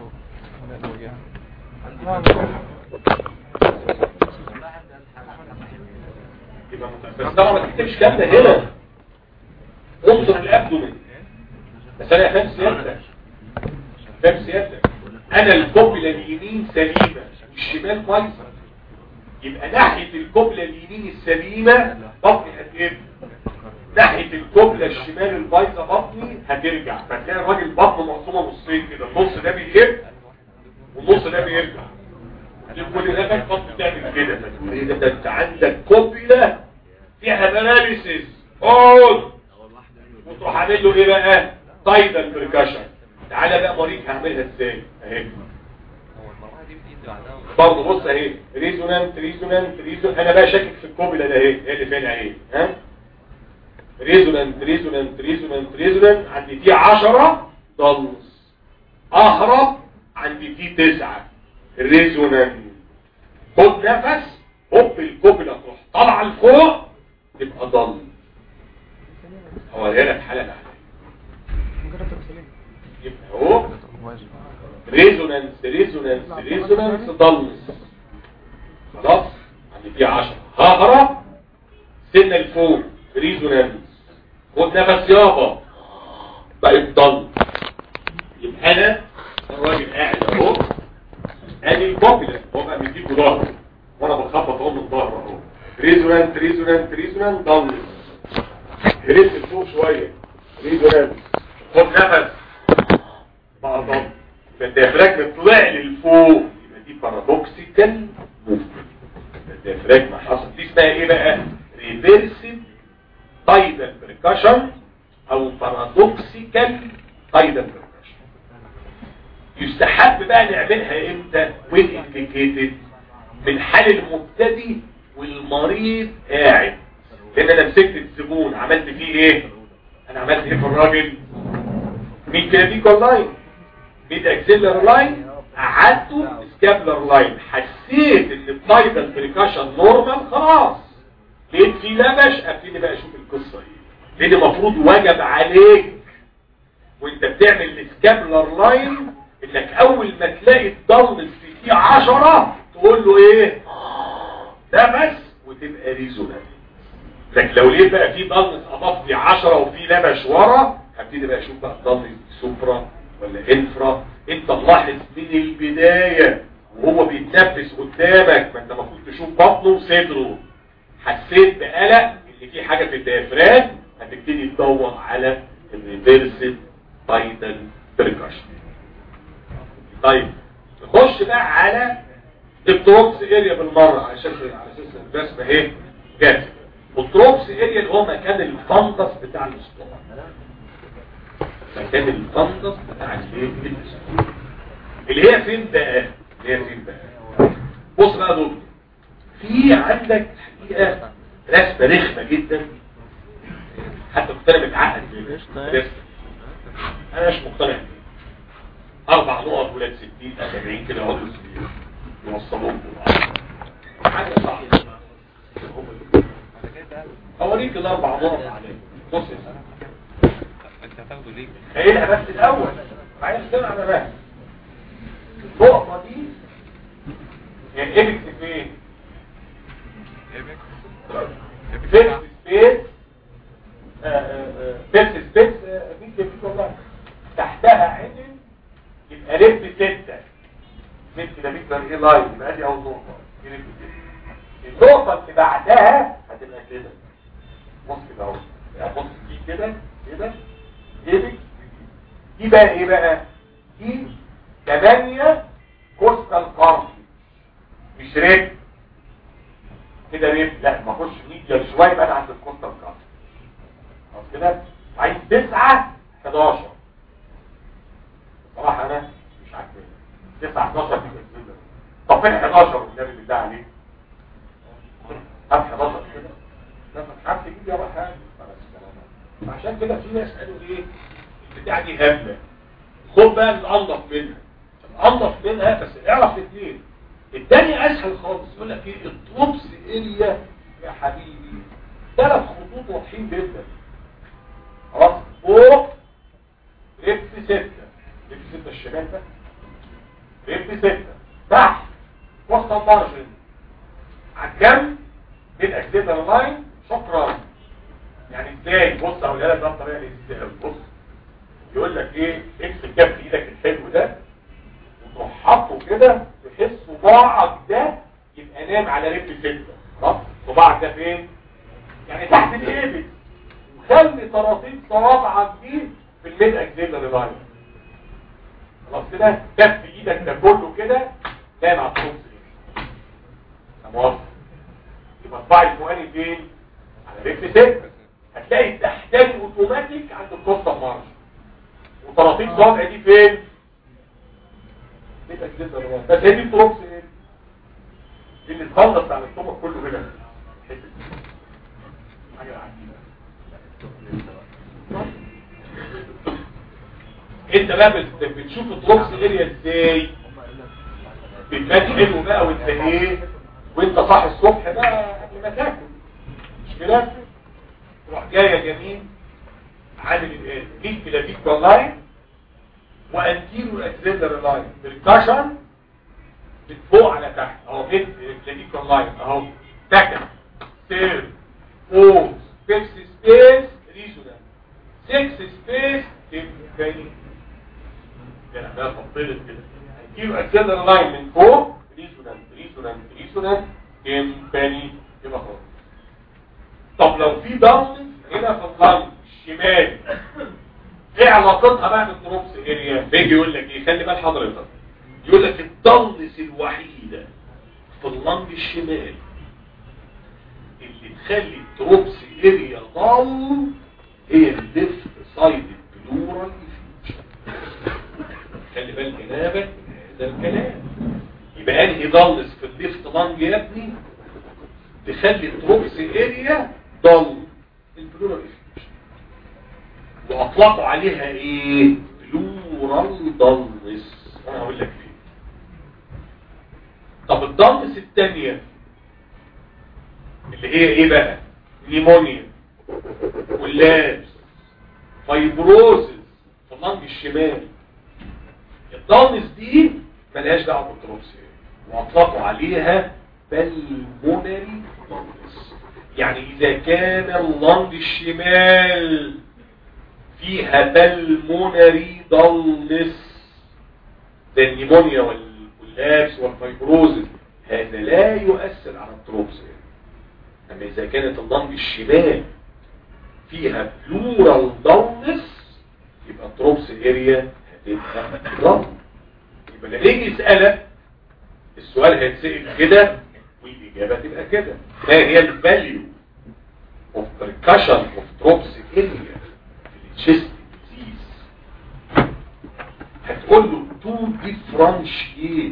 يبقى مت- بس طبعا ما تكتبش كام ده هنا انظر الابدومين بس انا فاهم سيادتك فاهم سيادتك انا الكوبلة اليمين سليمة والشمال بايظة يبقى ناحية الكوبلة اليمين السليمة بطني هتقب ناحية الكوبلة الشمال البايظة بطني هترجع فتلاقي الراجل بطنه مقسومة نصين كده النص ده بيقب والنص ده بيرجع كل ده بقى بطن تعمل كده فتقول ايه ده ده انت عندك كوبلة فيها باراليسيس اقعد وتروح عامل له ايه بقى تايدال بركشن تعالى بقى مريض هعملها ازاي اهي هو المروحه دي بتيجي بعدها برضه بص اهي ريزونانت ريزونانت ريزونانت انا بقى شاكك في الكوبلة ده اهي هي اللي فيها اهي ها ريزونانت ريزونانت ريزونانت ريزونانت عندي دي 10 ضلس اهرب عندي دي 9 ريزونانت خد نفس هوب الكوبلة تروح طالعه لفوق تبقى ضل هوريها لك حاله بعد مجرد تمثيلية يبقى اهو ريزونانس ريزونانس ريزونانس ضلس خلاص عندي فيه 10 ههرب سنة الفوق ريزونانس خد نفس يابا بقت ضل يبقى انا الراجل قاعد اهو ادي الكوبلة هو بقى مديكوا ظهر وانا بخبط اهو من الظهر اهو ريزونانت ريزونانت ريزونانت ضلس هريت لفوق شويه ريزونانت خد نفس بقى ضل يبقى الديافراجم طلع للفوق يبقى دي بارادوكسيكال موفمنت الديافراجم حصل دي اسمها ايه بقى ريفيرسيف تايدال بريكشن او بارادوكسيكال تايدال بريكشن يستحب بقى نعملها امتى وين انديكيتد من حال المبتدي والمريض قاعد لان انا مسكت الزبون عملت فيه ايه انا عملت ايه في الراجل مين كلافيكال لاين مين اكسلر لاين قعدته سكابلر لاين حسيت ان التايدال بريكشن نورمال خلاص لقيت في لبش ابتدي بقى اشوف القصه ايه لان المفروض وجب عليك وانت بتعمل السكابلر لاين انك اول ما تلاقي الضغط فيه 10 تقول له ايه ده بس وتبقى ريزونال لكن لو لقيت بقى في ضغط اضاف لي 10 وفي لبش ورا هبتدي بقى اشوف بقى ضغط سوبرا ولا انفرا انت ملاحظ من البدايه وهو بيتنفس قدامك ما انت المفروض تشوف بطنه وصدره حسيت بقلق ان في حاجه في الديافراجم هتبتدي تدور على الريفيرسد تايتل بريكشن طيب نخش بقى على التروبس اريا بالمره على اساس على اساس الرسمه اهي جاهزه التروبس اريا اللي هو مكان الفندس بتاع الاسطوانه مكان الفندس بتاع الايه الاسطوانه اللي هي فين بقى اللي هي فين بقى بص بقى دول في عندك حقيقه رسمه رخمه جدا حتى كنت انا متعقد بيها انا مش مقتنع بيها اربع نقط ولاد 60 70 كده اهو يوصلوهم ببعض حاجه صح اوريك كده اربع نقط عليه بص يا سلام انت هتاخده ليه؟ خلينا بس الاول عايز تسمع انا بقى النقطه دي هي ايبكس فين فيكس سبيس فيكس سبيس مين كده والله تحتها عدل يبقى ريب ستة مين كده بيكبر ايه لاين يبقى دي اول نقطة دي ريب ستة النقطة اللي بعدها هتبقى كده بص كده اهو يعني بص دي كده كده ايبك دي بقى ايه بقى دي 8 كوستال كارتي مش ريب كده ريب لا ما اخش ميديا شويه بقى عند الكوستال كارتي خلاص كده عايز 9 11 صراحة انا مش عاجبني 9 11 دي كده طب فين 11 والنبي بالله عليك هات 11 كده لا مش عارف تجيب يا واحد حاجه عشان كده في ناس قالوا ايه البتاع دي هبله خد بقى الانضف منها الانضف منها بس اعرف الاثنين الثاني اسهل خالص يقول لك ايه الطوبس اريا يا حبيبي ثلاث خطوط واضحين جدا خلاص فوق ريبس ستة ريبس ستة الشمال ده ريبس ستة تحت وسط المارجن على الجنب بين اكسيدر لاين شكرا يعني ازاي بص اقولها لك بقى بطريقه ازاي بص يقول لك ايه امسك كف ايدك الحلو ده وتروح حاطه كده تحس صباعك ده يبقى نام على رجل ستة خلاص صباعك ده فين يعني تحت الايبس وخلي طراطيف صوابعك دي في الميد اكسيلر لاين خلاص كده كف ايدك ده كله كده نام على الطرف تمام يبقى صباعي الفوقاني فين على رجل ستة هتلاقي التحتاني اوتوماتيك عند الكوستا مارش وطراطيف صوابع دي فين يبقى كده الوان بس هي دي التروكس ايه اللي تخلص على السtomach كله هنا الحتة دي. حاجه عجيبه انت بقى بت- بتشوف التروكس اريا ازاي بتبان حلو بقى وانت ايه وانت صاحي الصبح بقى قبل ما تاكل مش كده تروح جاي يا جميل عامل الايه ميد كلافيكوال لاين وانتيرو اكسيلر لاين بالكشن من فوق على تحت اهو ميد كلافيكوال لاين اهو تكن سير فوز فيكس سبيس ريزونال سكس سبيس تاني كده ده تفضيلت كده انتيرو اكسيلر لاين من فوق ريزونال ريزونال ريزونال تمباني يبقى خلاص طب لو في ضغط هنا في القلب الشمال ايه علاقتها بقى بالتروبس اريا بيجي يقول لك ايه خلي بال حضرتك يقول لك الضغط الوحيده في اللنج الشمال اللي تخلي التروبس اريا ضل هي الليفت سايد بلورال خلي بالك جنابك من هذا الكلام يبقى انهي ضلس في الليفت لانج يا ابني تخلي التروبس اريا ضل البلورال افيوجن واطلقوا عليها ايه بلورال ضلس انا هقول لك فين طب الضلس الثانيه اللي هي ايه بقى نيمونيا واللابس فايبروزز في اللنج الشمالي الضلس دي ملهاش دعوه بالتروبس واطلقوا عليها بالمونري ضلس يعني اذا كان اللنج الشمال فيها بالمونري ضلس زي النيمونيا واللابس والفايبروزز هذا لا يؤثر على التروبس اما اذا كانت اللنج الشمال فيها بلورال ضلس يبقى التروبس اريا هتبقى ضل يبقى لما يجي يسالك السؤال هيتسال كده والاجابه تبقى كده ما هي الفاليو اوف بركشن اوف تروبس اريا في التشيست ديزيز هتقول له تو ديفرنشيت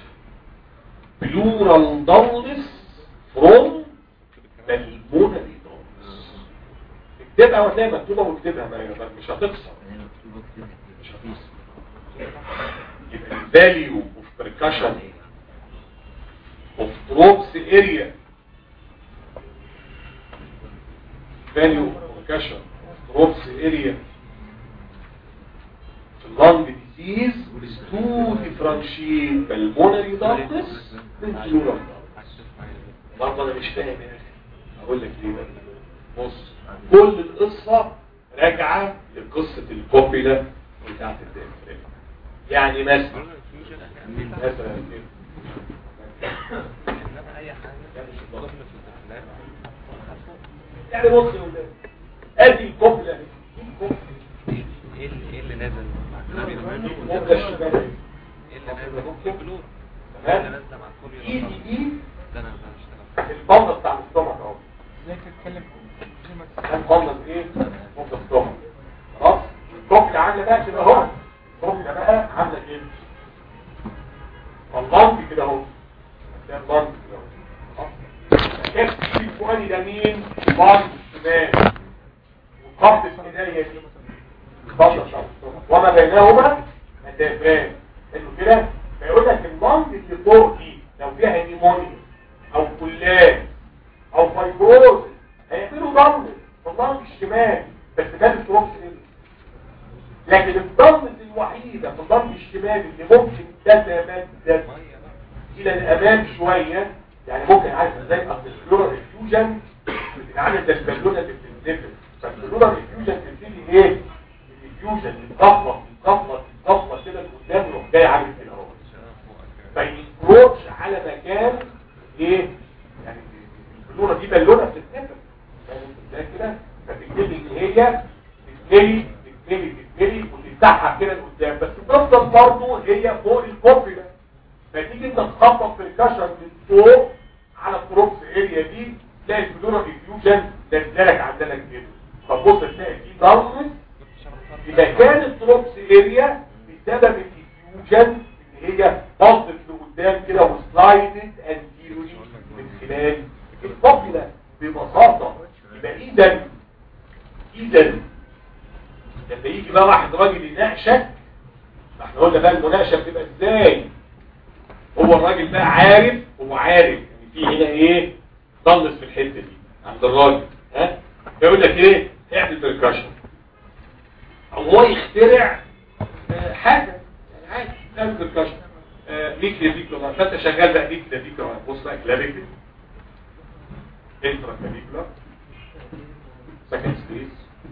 بلورال دولس فروم بالمونري دولس اكتبها وهتلاقي مكتوبه واكتبها ما مش هتخسر مش هتخسر يبقى الفاليو اوف بركشن اوف تروبس اريا value of percussion drops area في اللنج ديزيز is to differentiate pulmonary ductus من pleural ductus برضه انا مش فاهم يا اخي اقول لك ليه بقى بص كل القصه راجعه لقصه الكوبيلا بتاعت الدم يعني مثلا مثلا كده انما اي حاجه مش ضربنا في الامتحانات يعني بص يا ولاد ادي الكوبلا دي الكوبلا ايه اللي ايه اللي نازل الكوبلا الشماليه ايه اللي نازل البلور تمام؟ اللي نازله مع الكوريا ايدي دي ده انا بشتغل البلطه بتاع الاستومك اهو ازاي تتكلم زي ما ده البلطه ايه بلطه الاستومك خلاص الكوبلا عامله بقى كده اهو الكوبلا بقى عامله كده اللنج كده اهو ده اللنج كده اهو خلاص؟ كيف تجيب الفوقاني ده مين لنج شمال وقبض الكدايه دي بطل شخص وما بينهما الدافران انه كده فيقول لك اللنج اللي فوق دي لو فيها نيمونيا او كلاب او فايبروز هيعملوا ضمن في اللنج الشمال بس ده التروبس لكن الضمن الوحيدة في اللنج الشمال اللي ممكن تتمدد الى الامام شوية يعني ممكن عارف ازاي اصل الفلورال افيوجن بتتعامل زي البالونه اللي بتنزفر فالفلورال افيوجن بتبتدي ايه الافيوجن يتطفط يتطفط يتطفط كده لقدام يروح جاي عامل كده اهو فينكروتش على مكان ايه يعني البلوره دي بالونه بتتنفر فاهم ازاي كده فبتبتدي ان هي تتملي تتملي تتملي وتتسحب كده لقدام بس بتفضل برضه هي فوق الكوبري ده فتيجي انت تخبط في الكشر من فوق على التروبس اريا دي تلاقي البلورال افيوجن نزلك عندنا كده فبص تلاقي في ضلمه اذا كان التروبس اريا بسبب الافيوجن اللي هي بصت لقدام كده وسلايدد انتيريوري من خلال الكوبيلا ببساطه يبقى اذا اذا لما يجي بقى واحد راجل يناقشك ما احنا قلنا بقى المناقشه بتبقى ازاي هو الراجل بقى عارف هو عارف ان في هنا ايه ضلس في الحته دي عند الراجل ها يقول لك ايه اعمل بركشن او هو يخترع آه، حاجه يعني عادي اعمل بركشن ليك يديك لو فانت شغال بقى ليك يديك لو بص بقى كلاريتي انترا كليكولار سكند سبيس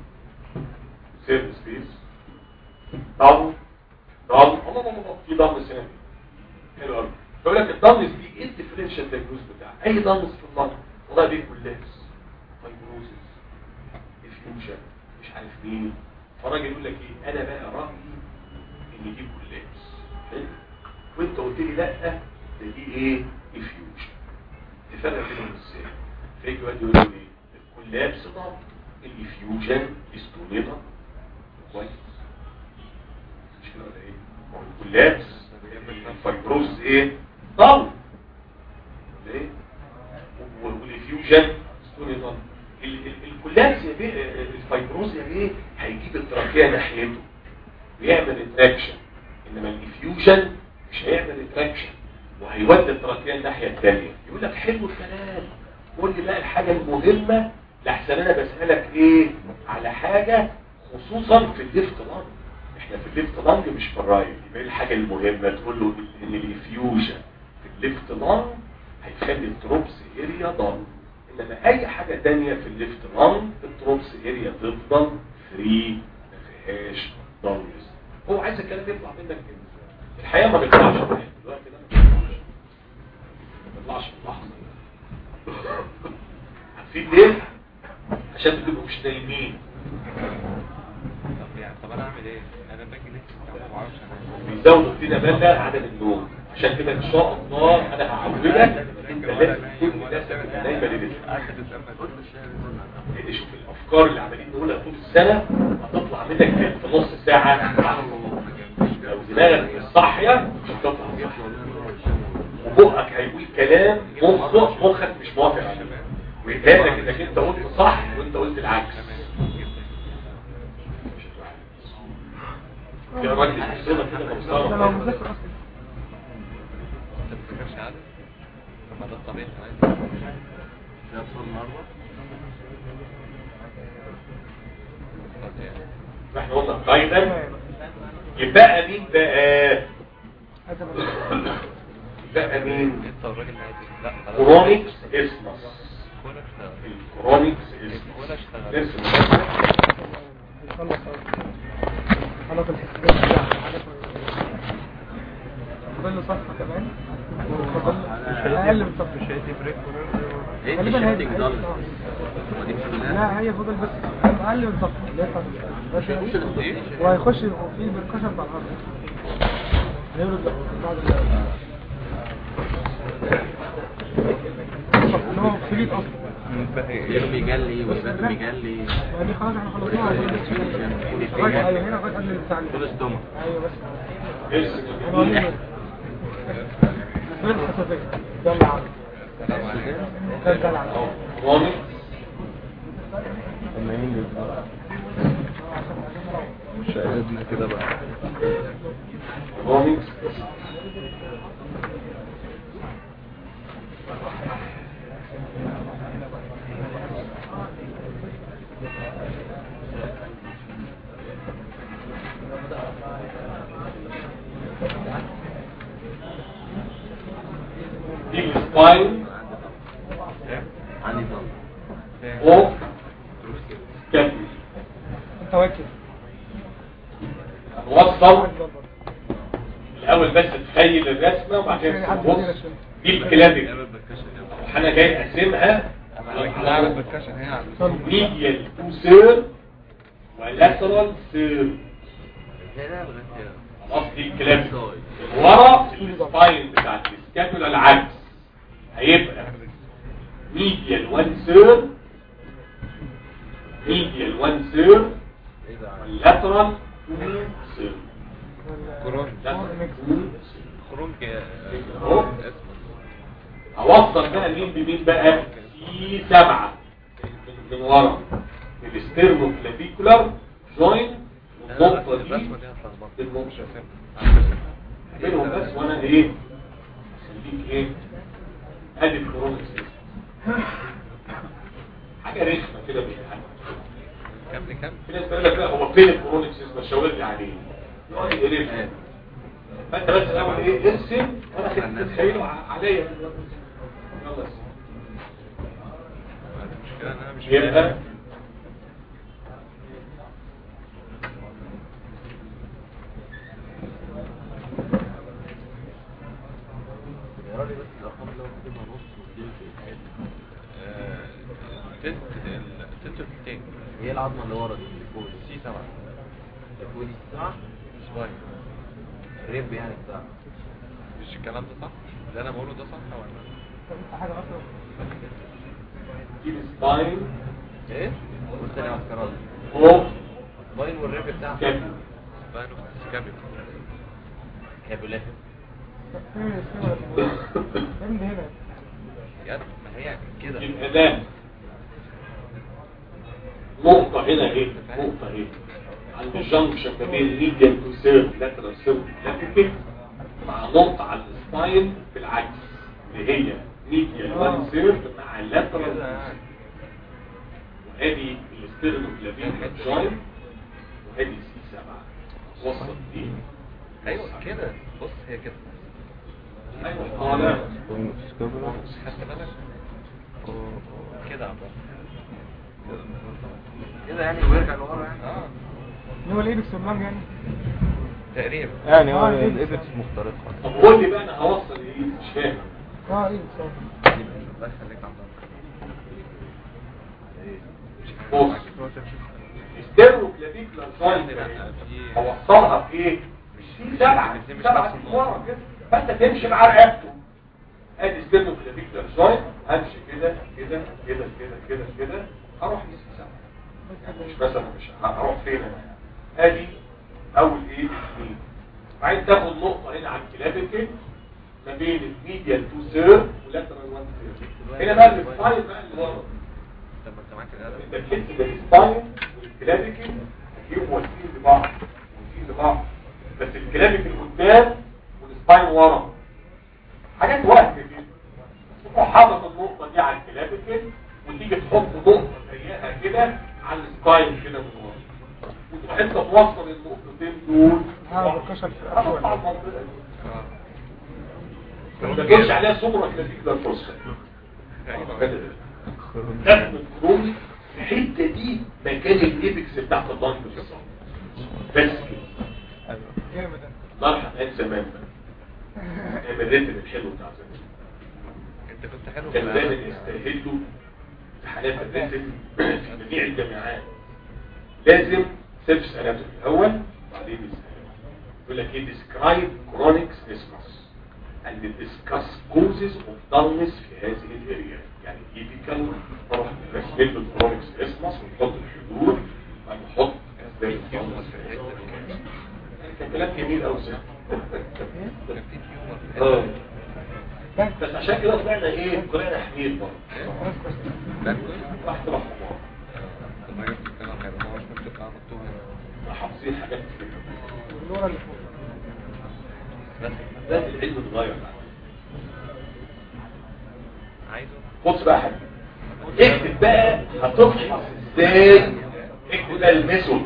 سيرد سبيس ضم ضم الله الله الله في ضم السنه دي حلو قوي بيقول لك الضمس دي ايه الديفرنشال دايجنوز بتاعك اي ضمس في اللنج والله دي كولابس فايبروزس ديفيوجن مش عارف مين فالراجل يقول لك ايه انا بقى رايي ان دي كولابس حلو وانت قلت لي لا ده دي ايه ديفيوجن تفرق بينهم ازاي فيجي واحد يقول لي ايه الكولابس ده الديفيوجن استونيتا كويس مش كده ولا ايه ما هو الكولابس الفايبروز ايه طول ليه والفيوجن ستونيتا الكولابس يا بيه الفايبروز يا بيه هيجيب التراكيه ناحيته ويعمل اتراكشن انما الديفيوجن مش هيعمل اتراكشن وهيودي التراكيه الناحيه الثانيه يقول لك حلو الكلام قول لي بقى الحاجه المهمه لحسن انا بسالك ايه على حاجه خصوصا في الليفت لانج احنا في الليفت لانج مش في الرايت يبقى ايه الحاجه المهمه تقول له ان الافيوجن في الليفت لانج هيخلي التروبس اريا ضل انما اي حاجه تانية في الليفت لانج التروبس اريا تفضل فري ما فيهاش ضلمس هو عايز الكلام يطلع منك كده الحقيقه ما بيطلعش من الوقت ده ما بيطلعش ما بيطلعش في اللحظه عارفين ليه؟ عشان بتبقوا مش نايمين طب يعني طب انا اعمل ايه انا باجي ليه ما بعرفش انا بيزودوا فينا بقى عدد النوم عشان كده ان شاء الله انا هعودك انت لازم تكون مناسب نايمه ليله لان شوف الافكار اللي عمالين نقولها طول السنه هتطلع منك في نص ساعه لو دماغك مش صاحيه مش هتطلع صح وبقك هيقول كلام مخك مخك مش موافق عليه ويتهيألك انك انت قلت صح وانت قلت العكس في راجل يحسنا كده ده لو مبصره مذاكر اصلا انت ما بتفكرش عادي طب ما ده الطبيعي عادي ده اصلا النهارده طب يعني احنا قلنا قايدا يبقى مين بقى هذا يبقى مين انت والراجل عادي لا خلاص كرونيكس اسمس ولا اشتغل الكرونيكس اسمس ولا اشتغل اسمس خلص خلص الحسابات بتاعها حاجة فاضل له صفحة كمان فاضل له اقل من صفحة ايه غالبا هي الشيفتنج دي. دولار ودي كلها لا هي فاضل بس اقل من صفحة اللي هي صفحة. ايه وهيخش في البركشن بتاع الارض هنعمل بعد اللي هو فليت اصلا غيره بيجلي والباقي بيجلي يعني خلاص احنا خلصناها لغايه ايوه هنا لغايه قبل البتاع كل استومك ايوه بس اسمس انا هقول غير حساسيه يلا يا عم سلام عليكم كان دلع كرونيكس مش عايزنا كده بقى كرونيكس دي السباين عندي ضل اوف كابل انت واكل هنوصل الاول بس تخيل الرسمه وبعد كده تبص دي الكلابك انا جاي اقسمها هنعمل بالكشن هنا على ميديال تو سير ولاترال سير ازاي ده ولا انت خلاص دي الكلابك ورا السباين بتاع السكابولا العكس هيبقى ميديال 1 سير ميديال 1 سير واللاترال 2 سير كورونا لاترال 2 سير كورونا اهو اسمه اوصل بقى مين بمين بقى في سبعة من, من ورا الستيرنو كلافيكولار جوين والنقطة دي الرسمه دي هتلخبط بالنقطة. مش هفهم بينهم بس وانا ايه خليك ايه ادي الكورونا حاجة رخمة كده بالحاجة كم كم في ناس بيقول لك لا هو فين الكورونا ما شاور لي عليه يقعد يقرف فانت بس الاول ايه ارسم وانا خليك تتخيله ع- عليا يلا يا سيدي. المشكله ان انا مش يبقى تلت التلت التاني هي العظمة اللي ورا دي اللي فوق دي سي سبعة اللي فوق دي السبعة سباين ريب يعني بتاع مش الكلام ده صح؟ اللي انا بقوله ده صح ولا حاجة أصلا دي السباين ايه؟ قلت تاني عسكرات اوف باين والريب بتاعها كابل سباين اوف سكابيل كابولات فين السنة فين ده هنا يد ما هي كده يبقى ده نقطة هنا ايه نقطة ايه عند الجنكشن ما بين ميديان تو سيرف لاترال سيرف لاتيكال مع نقطة على السباين بالعكس اللي هي ميديان وان سيرف مع لاترال وادي الاستيرنوكلافين جوين وادي سي 7 وسط دي ايوه كده بص هي كده ايوه طالع خدت بالك كده عبارة كده يعني ويرجع لورا يعني اه اللي هو الايبكس واللانج يعني تقريبا يعني هو الإيبكس مخترقة طب قول لي بقى انا هوصل ايه مش فاهم اه ايبكس اه الله يخليك عبد بص الستيرنوكلافيكولار جوين هوصلها في ايه مش في سبعة سبعة مرة كده فانت تمشي مع رقبته ادي ستيرنوكلافيكولار جوين همشي كده كده كده كده كده كده هروح لسي سبعة يعني مش مثلا مش هروح فين انا ادي اول ايه اثنين بعدين تاخد نقطة هنا على الكلافيكل ما بين الميديال تو سير ولاترال وان سير هنا بقى السباين بقى اللي ورا طب ما انت معاك القلم انت بتحس بالسباين والكلافيكل هتلاقيهم واقفين لبعض واقفين لبعض بس الكلافيكل قدام والسباين ورا حاجات وقت كده تروح حاطط النقطة دي على الكلافيكل وتيجي تحط نقطة زيها كده على السباين كده من ورا وتروح انت توصل النقطتين دول اه بالكشف في هتطلع الأول المنطقة دي. اه ما تجيش عليها سمرة كلافيكولار فرصة ايوه تاخد الكرومي الحته دي مكان الايبكس بتاعت الضنك بالظبط بس كده جامد ده الله يرحم ايام زمان بقى ايام الريتم الحلو بتاع زمان انت كنت حلو في كان دايما القلم يستهلوا امتحانات الريتم في جميع الجامعات لازم سيرفس اناتومي الاول وبعدين يستهلوا يقول لك ايه describe chronic stress and discuss causes of dullness في هذه الاريا يعني typical نروح نرسم له الكرونيك ستريسمس ونحط الحدود ونحط اسباب الدلنس في الحته دي يعني كان كلام جميل قوي كان في تيومر في اه الحتة بس عشان كده طلعنا ايه طلعنا حمير برضه دي. واحد راح حمار طب ما جبت الكلام هيبقى هو مش مكتوب اه مكتوب هنا حافظين حاجات كتير اللورا اللي فوق بس ده العلم اتغير عايزه بص بقى يا حبيبي اكتب بقى هتفحص ازاي اكتب بقى الميثود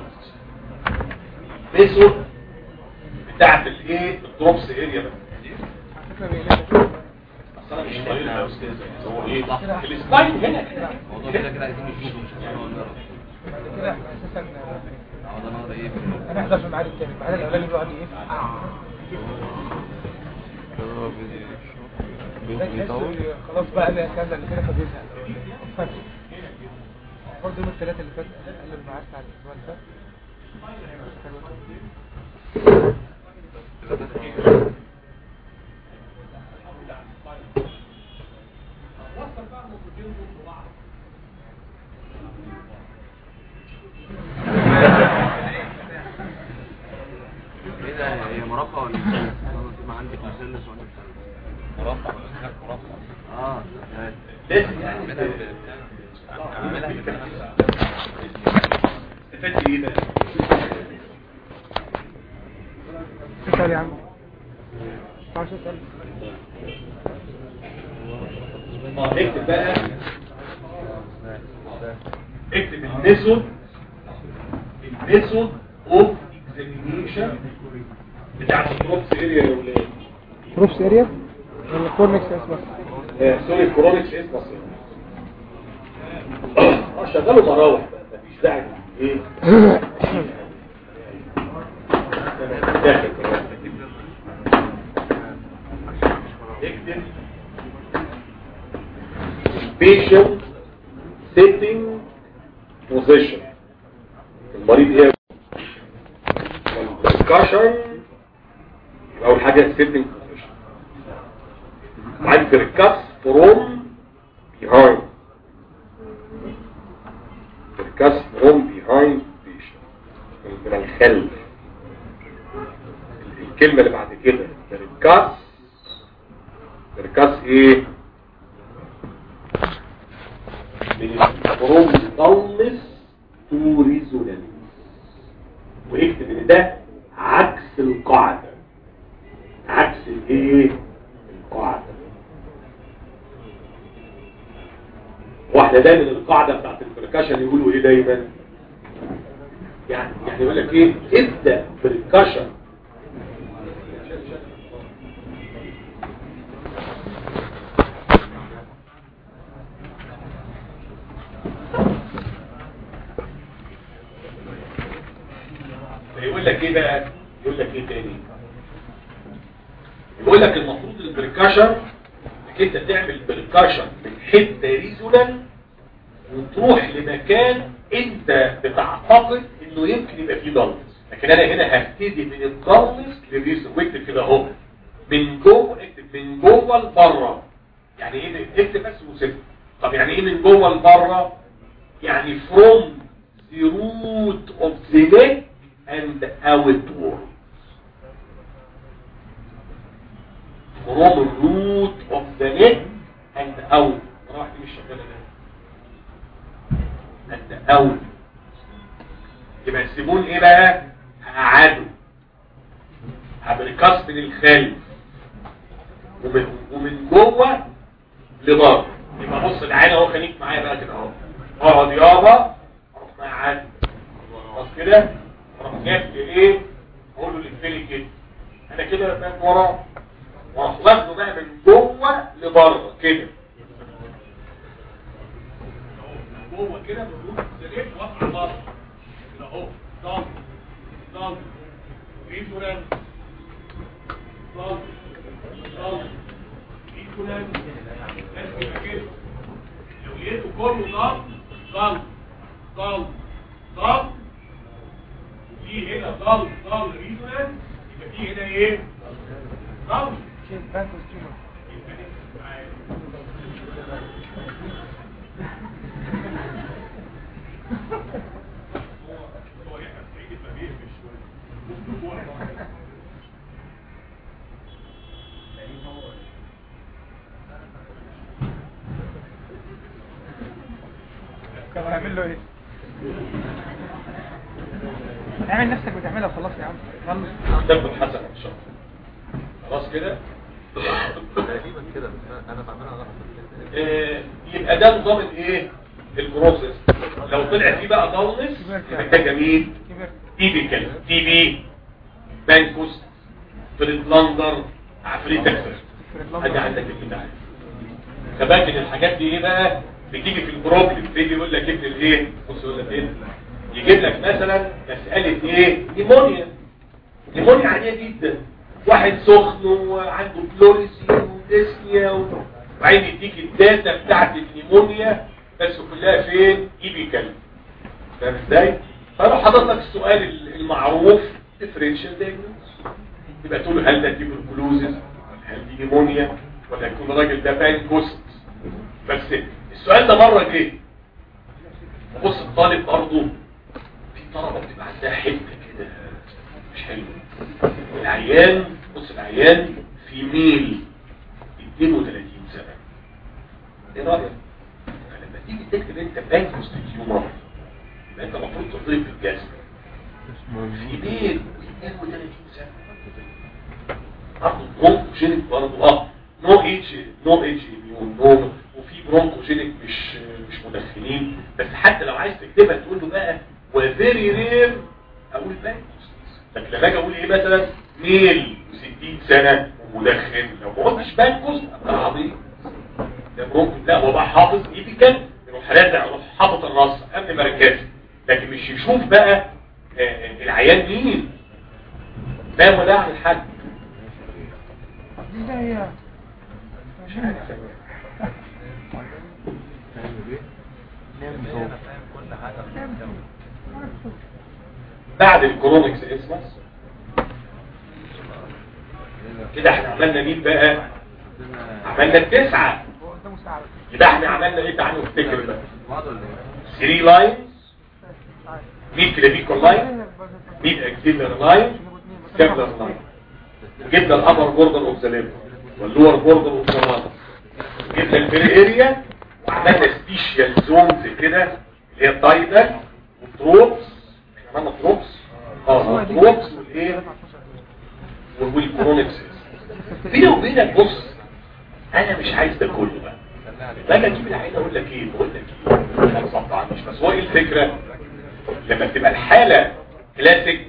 ميثود بتاعت الايه الدروبس اريا بقى على فكرة بيقلب اصل انا مش طايقها يا استاذ هو ايه السباين هنا كده الموضوع كده كده عايزين نشوفه مش عايزين نقول نقرا بعد كده احنا اساسا اه ده نقرا ايه هنحضر في الميعاد التاني الميعاد الاولاني بيقعد ايه ده تحسه خلاص بقى انا كذا اللي كده فبيزهق فرق برضه يوم الثلاثة اللي فات قال الميعاد بتاع الاسبوع اللي فات ايه ده هي مربع ولا مثلث؟ انا ما عندك مثلث ولا مثلث مربع هناك مربع اه ده لازم يعني عاملها بتاع عاملها بتاع استفدت ايه بقى اسأل يا عم تعال اسأل اه اكتب بقى اكتب الميثود الميثود اوف اكزامينيشن بتاعت الدروبس اريا يا ولاد بروفس اريا ولا كورنكس اسمه آه، سوري كرونكس اسمه اه شغلوا مراوح بقى مفيش داعي ايه داخل اكتب patient setting بوزيشن المريض ايه البركشن اول حاجه السيتنج بوزيشن بعد بركاس فروم behind بركاس فروم behind patient من الخلف الكلمة اللي بعد كده بركاس بركاس ايه من فروم ضلس تو ريزونانس واكتب ان ده عكس القاعدة عكس الايه القاعدة واحدة دايما القاعدة بتاعت البركاشن يقولوا ايه دايما يعني يعني يقول لك ايه ابدأ بركاشن يقول لك ايه بقى يقول لك ايه تاني يقول لك المفروض البركاشن انك انت تعمل بركاشن من حته ريزونال وتروح لمكان انت بتعتقد انه يمكن يبقى فيه ضلمس لكن انا هنا هبتدي من الضلمس للريزون واكتب كده اهو من جوه اكتب من جوه لبره يعني ايه اكتب بس وسيب طب يعني ايه من جوه لبره يعني from the root of the neck and outward from the root of the neck and out راح دي مش شغاله ده and out يبقى السيبون ايه بقى هقعده هبركاس من الخلف ومن, ومن جوه لبره يبقى بص العين اهو خليك معايا بقى كده اهو اقعد يابا اروح معاه خلاص كده اروح جايب لي ايه اقول له اقفلي كده انا كده بقى وراه واروح واخده بقى من جوه لبره كده جوه كده بقول زليت واطلع بره كده اهو ضغط ضغط ريفورنس ضغط ضغط ريفورنس لازم يبقى كده لو لقيته كله ضغط ضغط ضغط ضغط في هنا ضغط ضغط ريفورنس يبقى في هنا ايه ضغط شيء بانكوس تيومر كان هيعمل له ايه اعمل نفسك بتعملها وخلاص يا عم خلص تاخد حسن ان شاء الله خلاص كده تقريبا كده بس أنا- انا بعملها غلط آه، يبقى ده نظام الايه البروسيس لو طلع فيه بقى ضلمس يبقى ده جميل كبر تي بي كده تي بي بانكوس فريدلاندر عفريت الفرد ادي عندك البتاع فباكن الحاجات دي ايه بقى بتيجي في البروبلم تيجي يقول لك ابن الايه بص يقول لك ايه يجيب لك مثلا مساله ايه نيمونيا نيمونيا عاديه جدا واحد سخن وعنده فلوريسي وديسنيا و- وعايز يديك الداتا بتاعت النيمونيا بس كلها فين ايبيكال فاهم ازاي فانا حاطط لك السؤال ال- المعروف ديفرنشال دايجنوز يبقى تقول له هل ده تيبركلوزس هل دي نيمونيا ولا يكون الراجل ده بانكوست بس السؤال ده مره جه بص الطالب برضه في طلبه بتبقى عندها حته كده مش حلوه العيان بص العيان في ميل 32 سنه ايه رايك فلما تيجي تكتب انت بانكوست تيومر يبقى انت المفروض تضيف الجسم في ميل 32 سنه برضه برونكوجينيك برضه اه نو اتش نو اتش اميون نو وفي برونكوجينيك مش مش مدخنين بس حتى لو عايز تكتبها تقول له بقى وفيري رير اقول بانكوس لكن لما اجي اقول ايه مثلا ميل و60 سنه ومدخن لو ما قلتش بانكوس ابقى عبيط ده برونكو لا هو بقى حافظ ايدي كان يروح رازع يروح حاطط الراس قبل ما ركزه لكن مش يشوف بقى آه، آه، العيان مين فاهم ولا عن الحد دي ده هي مش عارف فاهم ايه؟ بعد الكرونكس اسمس كده احنا عملنا مين بقى عملنا التسعة هو قدامه ساعة بس. يبقى احنا عملنا ايه تعالوا نفتكر بقى بعض ولا ايه؟ 3 لاينز مش عارف. 100 كلافيكول لاين 100 اكسيلر لاين كابلر لاين جبنا الابر بوردر اوف ذا ليفر واللور بوردر اوف ذا لانج جبنا البري اريا وعملنا سبيشال زونز كده اللي هي التايدل والتروبس احنا عملنا تروبس اه تروبس والايه والكرونكس بيني وبينك بص انا مش عايز ده كله بقى لا اجيب العين اقول لك ايه بقول لك ايه ما تصدعنيش بس هو ايه الفكره لما تبقى الحاله كلاسيك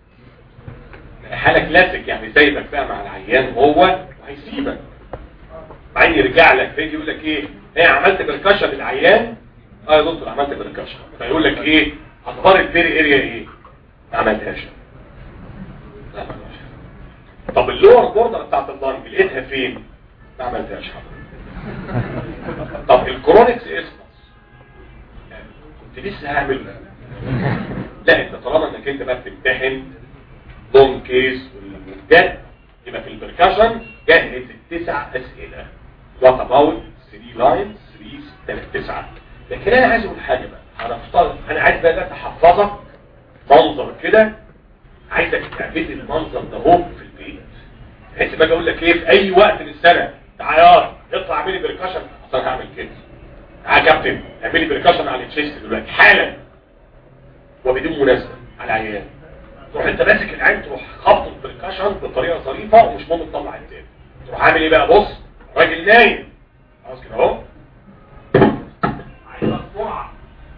حاله كلاسيك يعني سايبك بقى مع العيان هو وهيسيبك بعدين يرجع لك فيجي يقول لك ايه ايه عملت بركشه للعيان اه يا دكتور عملت بركشه فيقول لك ايه اخبار البيري اريا ايه ما عملتهاش لا ما عملتهاش طب اللور بوردر بتاعت اللنج لقيتها فين ما عملتهاش حضرتك طب الكرونكس اسمس يعني كنت لسه هعمل لا انت طالما انك انت بقى بتمتحن لون كيس والمجد يبقى في البركشن جهز التسع اسئله وات اباوت 3 لاينز 3 9 لكن انا عايز اقول حاجه بقى انا افترض انا عايز بقى ده تحفظك منظر كده عايزك تعمل لي المنظر ده هو في البيت بحيث ما اجي اقول لك ايه في اي وقت من السنه تعالى يا اطلع اعمل لي بركشن اصل انا هعمل كده تعالى يا كابتن اعمل لي بركشن على التشيست دلوقتي حالا وبدون مناسبه على العيان تروح انت ماسك العين تروح خبط البركشن بطريقه ظريفه ومش مهم تطلع التاني تروح عامل ايه بقى بص راجل نايم خلاص كده اهو عايز بسرعه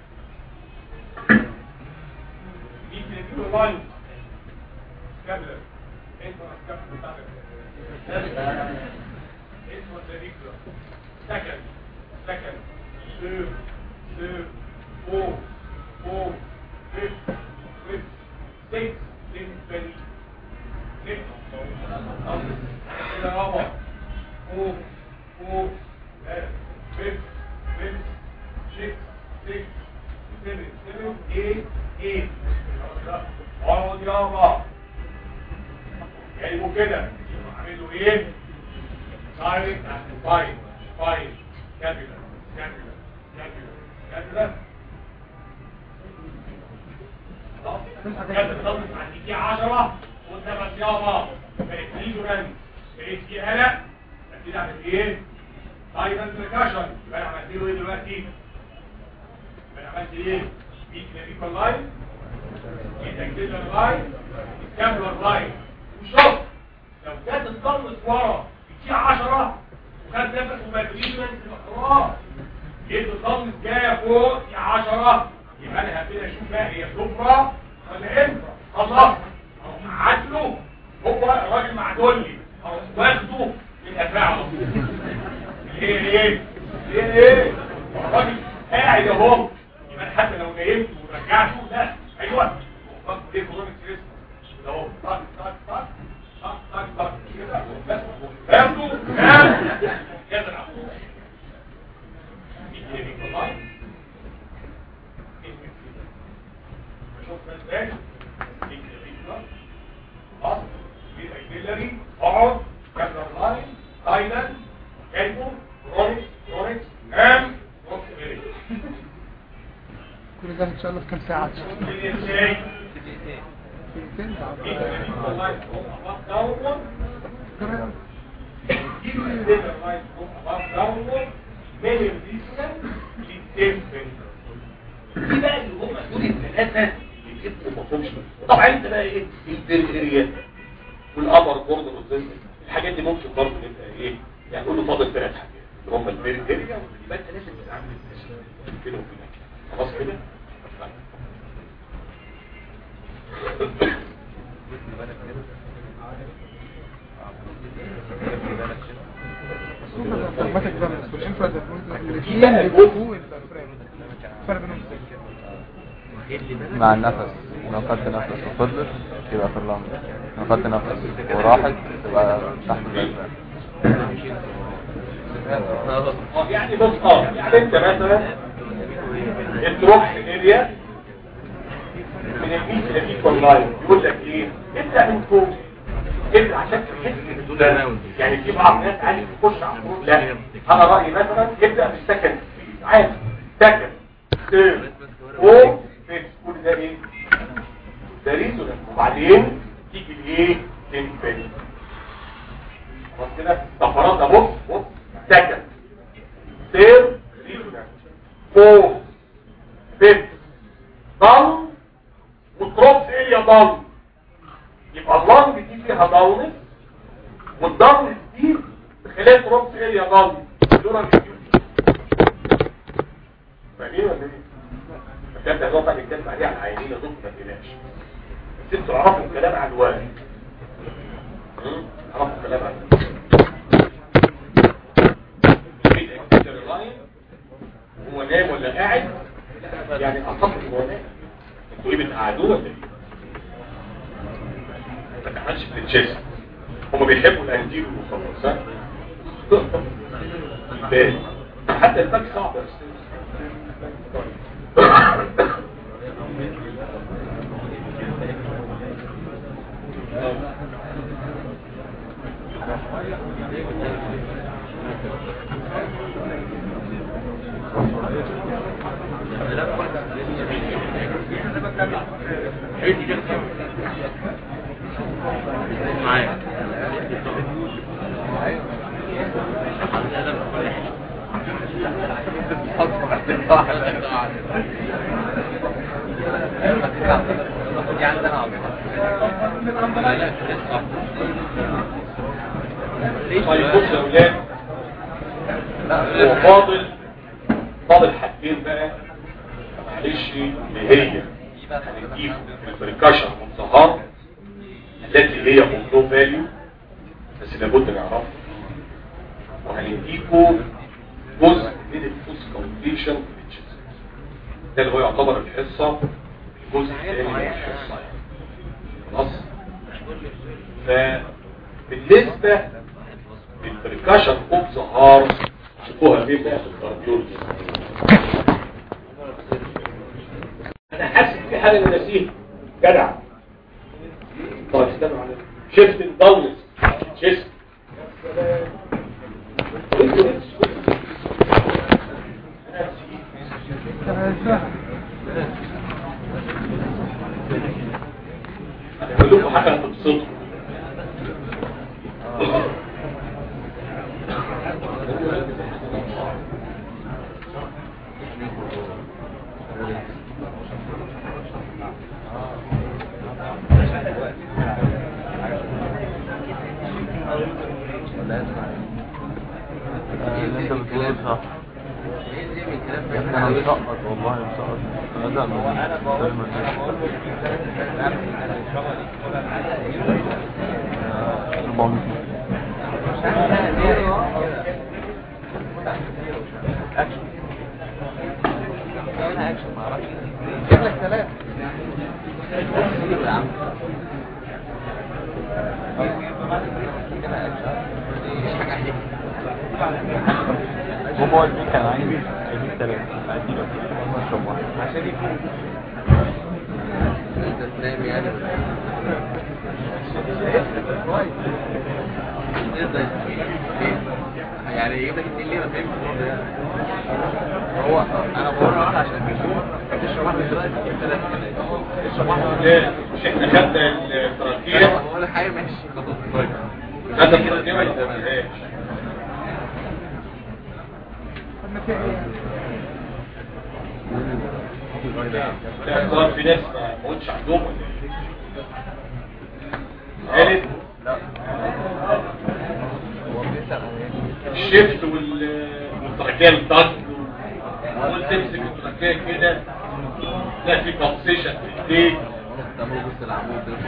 دي كده لاين كابلر انت الكابلر بتاعك اسمه الديكتور سكند سكند سير سير فور فور فيف فيف سيكس سيكس بني سيكس كده رابع فور فور فيف فيف سيكس سيكس سيفن سيفن ايت ايت اقعد يابا جايبه كده عامل له ايه دايركت سباين سباين كابيلر كابيلر كابيلر كابيلر خلاص كده تضغط على الدي 10 وانت بس يابا بقيت ليجوران بقيت في قلق اكيد اعمل ايه دايركت بريكاشن يبقى انا عملت له ايه دلوقتي يبقى انا عملت ايه بيك نبيك لاين يتكتل لاين يتكمل لاين وشوف لو جت الضغط ورا في 10 وخد نفس وما يجريش من خلاص جيت الضغط جايه فوق في 10 يبقى انا هبتدي اشوف بقى هي سفرة ولا انت خلاص او عدله هو الراجل معدولي او واخده من افاعله ايه ايه ايه ايه الراجل قاعد اهو يبقى حتى لو نيمت ورجعته لا ايوه فكر ايه كولونيك ستريس اهو طق طق طق طق طق طق كده بس فهمتوا نعم كده العقول شوف ازاي خلاص في اكسلري اقعد كابلر لاين ايضا جايبه رونكس رونكس نام رونكس بريك كل ده ان شاء الله في كام ساعة ازاي دقيقتين تمام دي بقى اللي هم دول الثلاثه اللي بيبقوا مفهومش طبعا انت بقى ايه البريريا والقمر برضه والزلزال الحاجات دي ممكن برضه نبقى ايه يعني كله فاضل ثلاث حاجات اللي هم البريريا يبقى انت لازم تتعامل كده وكده خلاص كده الدرماتيك فالنس والانفرا الاثنين بيبقوا الفرق الفرق بينهم ازاي مع النفس لو خدت نفس وفضلت يبقى في اللنج لو خدت نفس وراحت تبقى تحت الجلد اه يعني بص اه يعني انت مثلا الدروبس اريا من الميت الى ميت والله يقول لك ايه ابدا من فوق ابدا عشان تحس بالدولار يعني في بعض الناس عايز تخش على الفروض لا انا رايي مثلا ابدا من السكند عادي سكند ثيرد فور فيفث كل ده ايه ده ريزونانس وبعدين تيجي الايه تنفذ خلاص كده طفرات ده بص بص سكند ثيرد ريزونانس فور فيفث ضل وتروبس اريا ضل يبقى اللنج دي فيها ضلنس والضلنس دي بخلاف تروبس اريا ضل دول فاهمين ولا ايه؟ بجد هنقطع نتكلم عليه على العينين يا دكتور ما تقلقش بس انتوا عرفوا الكلام عن الوقت هم؟ عرفوا الكلام عن الوقت هو نايم ولا قاعد يعني اعتقد هو نايم انتوا ايه بتقعدوه ولا ايه ما تعملش في التشيست هم بيحبوا الانتيرو وخلاص ها الباقي. حتى الباك صعب يا استاذ معايا طيب بص يا اولاد هو فاضل فاضل حاجتين بقى معلش اللي هي هنجيب البريكاشن والظهار التي هي موضوع فاليو بس لابد نعرفها وهنديكوا جزء من الفوس كومبليشن ده اللي هو يعتبر الحصة الجزء الثاني من الحصة خلاص فبالنسبة للبريكاشن اوف ظهار شوفوها فين بقى في الكارديولوجي انا حاسس في حاجه انا ناسيها جدع طيب استنوا على شيفت الدولس شيفت هقول لكم حاجه هتبسطكم اللي انت بتقوله صح انا مسقط والله مسقط اداء من هو دي كان عندي عايزين ثلاثة عايزين ما شاء الله عشان يكون انت تنام يعني يعني يجيب لك اتنين ليه ما فهمتش برضه يعني. هو انا بقول واحد عشان بيشوف تشرب واحده دلوقتي تجيب ثلاثه كده تشرب واحده مش احنا خدنا التراكية بقول لك حاجه ماشي خلاص طيب خدنا التراكية ولا ما خدناهاش؟ لا صار في ناس ما موتش عندهم ولا ايه؟ قالت الشيفت وال والتراكية الضغط وقلت تمسك التراكية كده لا في كونسيشن في ايديك ده موجود العمود ده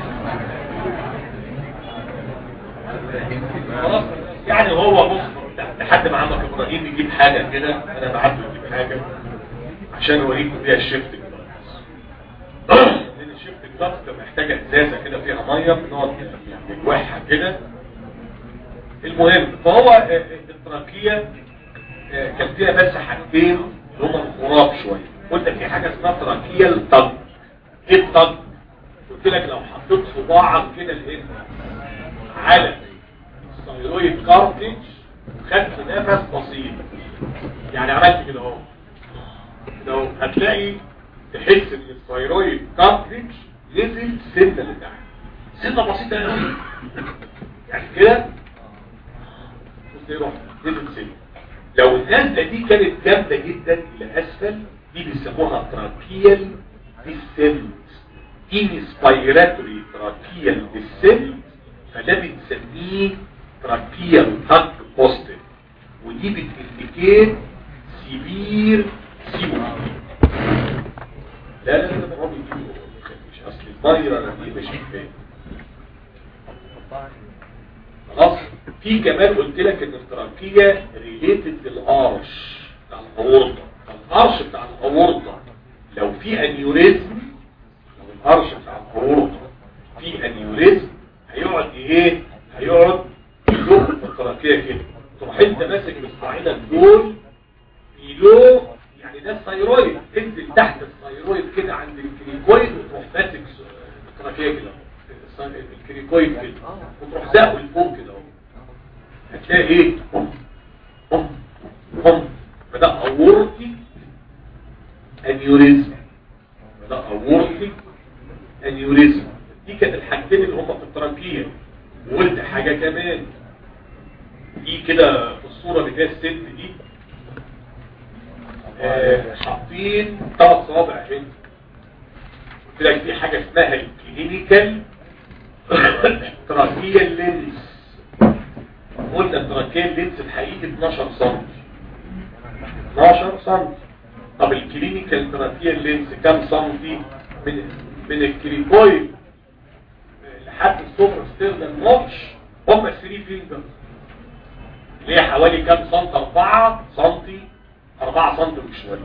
خلاص يعني هو بص لحد ما عمك ابراهيم يجيب حاجة كده انا بعته يجيب حاجة عشان اوريكم بيها الشيفت كلاس لان الشيفت كلاس محتاجة ازازة كده فيها مية بنقعد نجوحها كده المهم فهو آه، التراكية آه، كان فيها بس حاجتين اللي هما الخراب شوية قلت في حاجه اسمها تراكيال تج ايه التج قلت لك لو حطيت صباعك كده الهنا على الثيرويد كارتج خدت نفس بسيط يعني عملت كده اهو كده اهو هتلاقي تحس ان الثيرويد كارتج نزل سنه لتحت سنه بسيطه قوي يعني كده بص يروح نزل سنه لو النزله دي كانت جامده جدا الى اسفل دي بيسموها تراكيال ديسنت انسبيراتوري تراكيال ديسنت فده بنسميه تراكيال تاك بوستيف ودي بتنديكيت سيفير سيبو لا لا لا ده هو بيجيبه مش اصل الطايره دي مش كفايه خلاص في كمان قلت لك ان التراكيه ريليتد للارش بتاع الاورطه الارش بتاع الاورطه لو في انيوريزم لو الارش بتاع الاورطه في انيوريزم هيقعد ايه هيقعد يزق في التراكيه كده تروح انت ماسك بصباعينك دول يلو يعني ده الثيرويد تنزل تحت الثيرويد كده عند الكريكويد وتروح ماسك التراكيه كده الكريكويد كده وتروح زقه لفوق كده اهو هتلاقي ايه هم هم هم فده اورتي انيوريزم فده اورتي انيوريزم دي كانت الحاجتين اللي هم في التراكيه وقلت حاجه كمان دي كده في الصوره اللي فيها الست دي آه، حاطين ثلاث صوابع هنا قلت لك في حاجه اسمها الكلينيكال تراكيال لينس قلنا التراكيال لينس الحقيقي 12 سم 12 سم طب الكلينيكال تراكيال لينس كام سم من من الكريكويد لحد السوبر ستيرنال نوتش هم 3 فينجرز اللي هي حوالي كام سم 4 سم 4 سم وشويه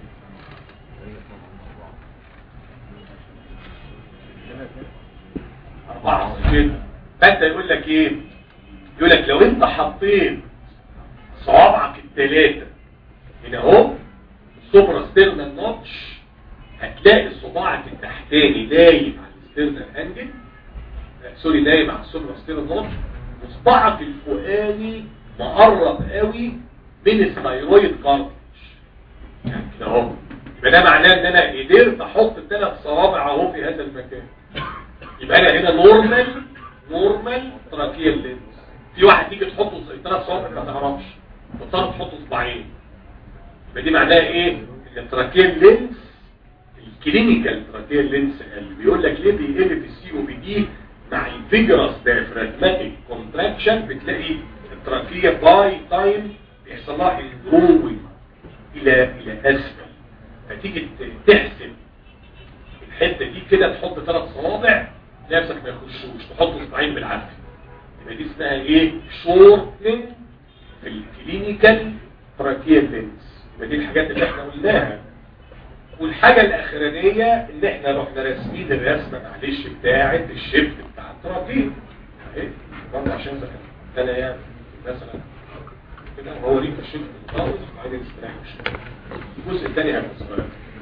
أربعة كده فأنت يقول لك إيه يقول لك لو أنت حطيت صوابعك الثلاثة هنا أهو سوبرا ستيرنال نوتش هتلاقي صباعك التحتاني نايم على الستيرنال انجل سوري نايم على السوبرا ستيرنال نوتش وصباعك الفوقاني مقرب قوي من الثايرويد كارتج يعني كده اهو يبقى ده معناه ان انا قدرت احط الثلاث صوابع اهو في هذا المكان يبقى انا هنا نورمال نورمال تراكيال لينس في واحد تيجي تحط ثلاث صوابع ما تعرفش تضطر تحط صباعين يبقى دي معناها ايه ان التراكيال لينس الكلينيكال تراكيال لينس اللي بيقول لك ليه بيقل في السي او بي دي مع الفيجرس دايفراجماتيك كونتراكشن بتلاقي التراكيه باي تايم بيحصل لها انجروينج الى الى اسفل فتيجي تحسب الحته دي كده تحط ثلاث صوابع نفسك ما يخشوش تحط اصبعين بالعافيه يبقى دي اسمها ايه شورتنج في الكلينيكال تراكيال لينس يبقى دي الحاجات اللي احنا قلناها والحاجه الاخرانيه ان احنا رحنا راسمين الرسمه معلش بتاعه الشيفت بتاع التراكيب اهي برضه عشان ده انا يعني مثلا كده هو ليك الشيفت خالص وبعدين نستريح شويه الجزء الثاني هيبقى صغير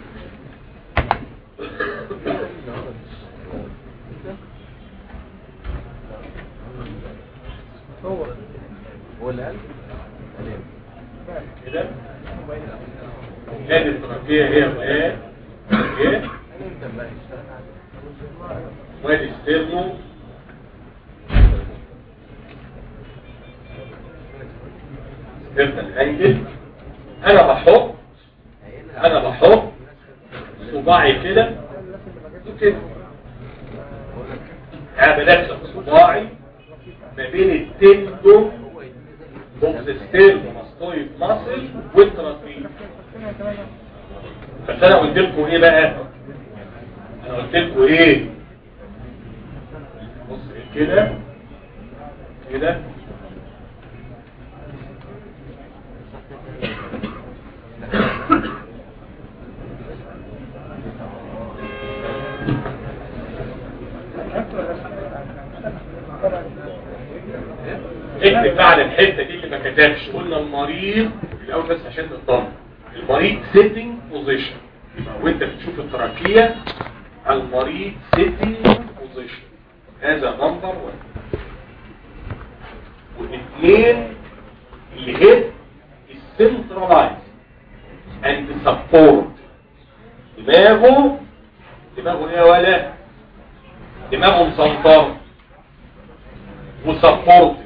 هو هو اللي قال كده كانت التراكية هي وإيه ايه وادي ستيرنو ستيرنو الانجل انا بحط انا بحط صباعي كده وكده انا بدخل صباعي ما بين التندو بوكس ستيرنو ماستويد ماسل والتراكية بس انا قلت لكم ايه بقى انا قلت لكم ايه بص كده كده اكتب بعد الحته دي اللي ما كتبش قلنا المريض الاول بس عشان نطمن المريض sitting position يبقى وانت بتشوف التراكية المريض sitting position هذا نمبر 1 واثنين الهيد السنترلايز اند سبورت دماغه دماغه ايه ولا دماغه مسنطر وسبورت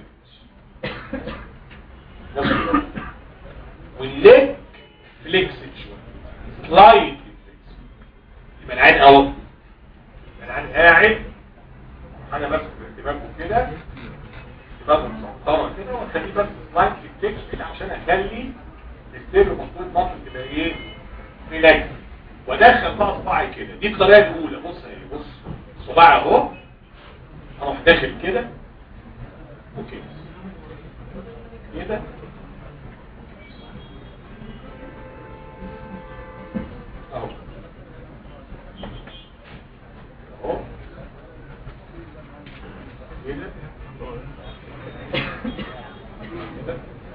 والليج فليكسد شويه سلايد يبقى العين اهو يبقى العين قاعد انا ماسك دماغه كده دماغه مسنطره كده واخليه بس سلايد فليكس كده عشان اخلي السر مفروض مصر تبقى ايه ريلاكس وادخل بقى صباعي كده دي الطريقه الاولى بص اهي بص صباعي اهو اروح داخل كده وكده كده اهو اهو كده كده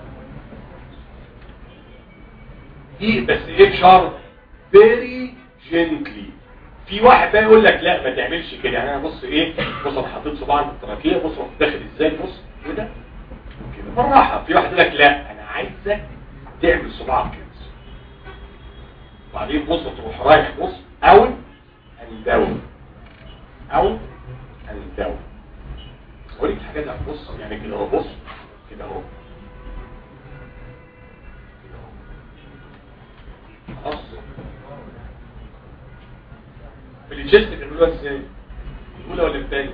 دي بس ايه بشرط فيري جنتلي في واحد بقى يقول لك لا ما تعملش كده يعني انا بص ايه بص انا حطيت صباعي في التراكيه بص رحت داخل ازاي بص كده كده بالراحه في واحد يقول لك لا انا عايزك تعمل صباعك كده وبعدين بص تروح رايح بص اوت اند داون اوت اند داون اوريك الحاجات دي بص يعني كده اهو بص كده اهو خلاص في الجست بيعملوها ازاي الاولى ولا الثانيه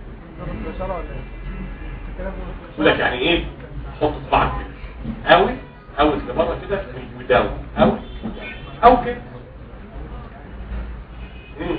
يقول لك يعني ايه حط صباعك كده اوي اوي لبره كده وداون اوي او كده مم.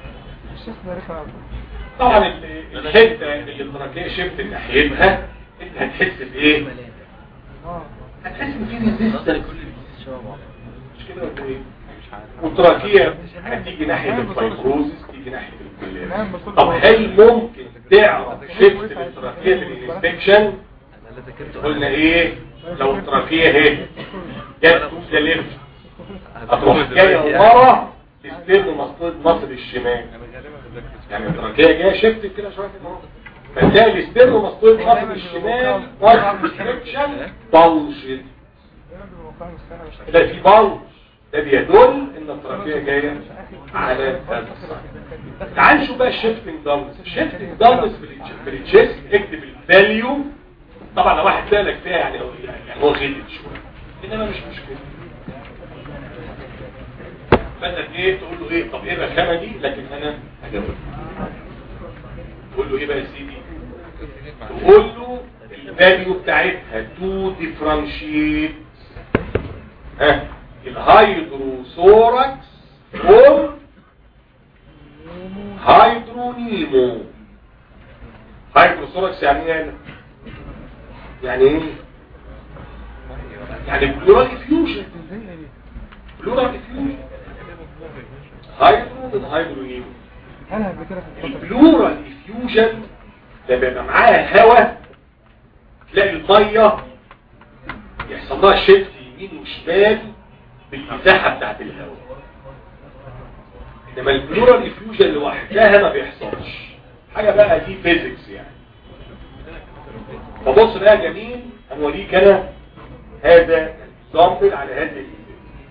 طبعا ال- الحته اللي التراكيه شفت ناحيتها انت هتحس بايه هتحس ان في ريزيستنس مش كده ولا ايه والتراكيه هتيجي ناحيه الفايبروزس تيجي ناحيه نعم، بس الكلام طب هل ممكن تعرف شفت التراكيه في الانسبكشن انا اللي ذاكرته قلنا ايه لو التراكيه اهي جت تلف هتروح جايه ورا تستلم مسطره مصر الشمال يعني التراكيه جايه شفت كده شويه كده اهو فتلاقي الاسترن مسطره مصر الشمال كونستريكشن بلشت تلاقي في بلش ده بيدل ان التراكيه جايه على هذا الصعيد تعال نشوف بقى الشيفتنج دالنس الشيفتنج دالنس في التشيست اكتب الفاليو طبعا لو واحد سالك فيها يعني هو يعني هو غلط شويه انما مش مشكله مثلا ايه تقول له ايه طب ايه الرخامه دي لكن انا هجاوب تقول له ايه بقى يا سيدي تقول له الفاليو بتاعتها تو ديفرنشيت ها الهيدروثوركس فور هيدرونيمو هيدروثوركس يعني ايه هنا؟ يعني ايه يعني بلورال افيوجن بلورال افيوجن هيدرو من هيدرونيمو انا قبل كده في الفترة البلورال افيوجن ده بيبقى معاها هواء تلاقي الميه يحصل لها شيفت يمين وشمال بالمساحه بتاعت الهواء انما البلورال افيوجن لوحدها ما بيحصلش حاجه بقى دي فيزيكس يعني فبص بقى يا جميل هنوريك انا هذا اكزامبل على هذا الايزي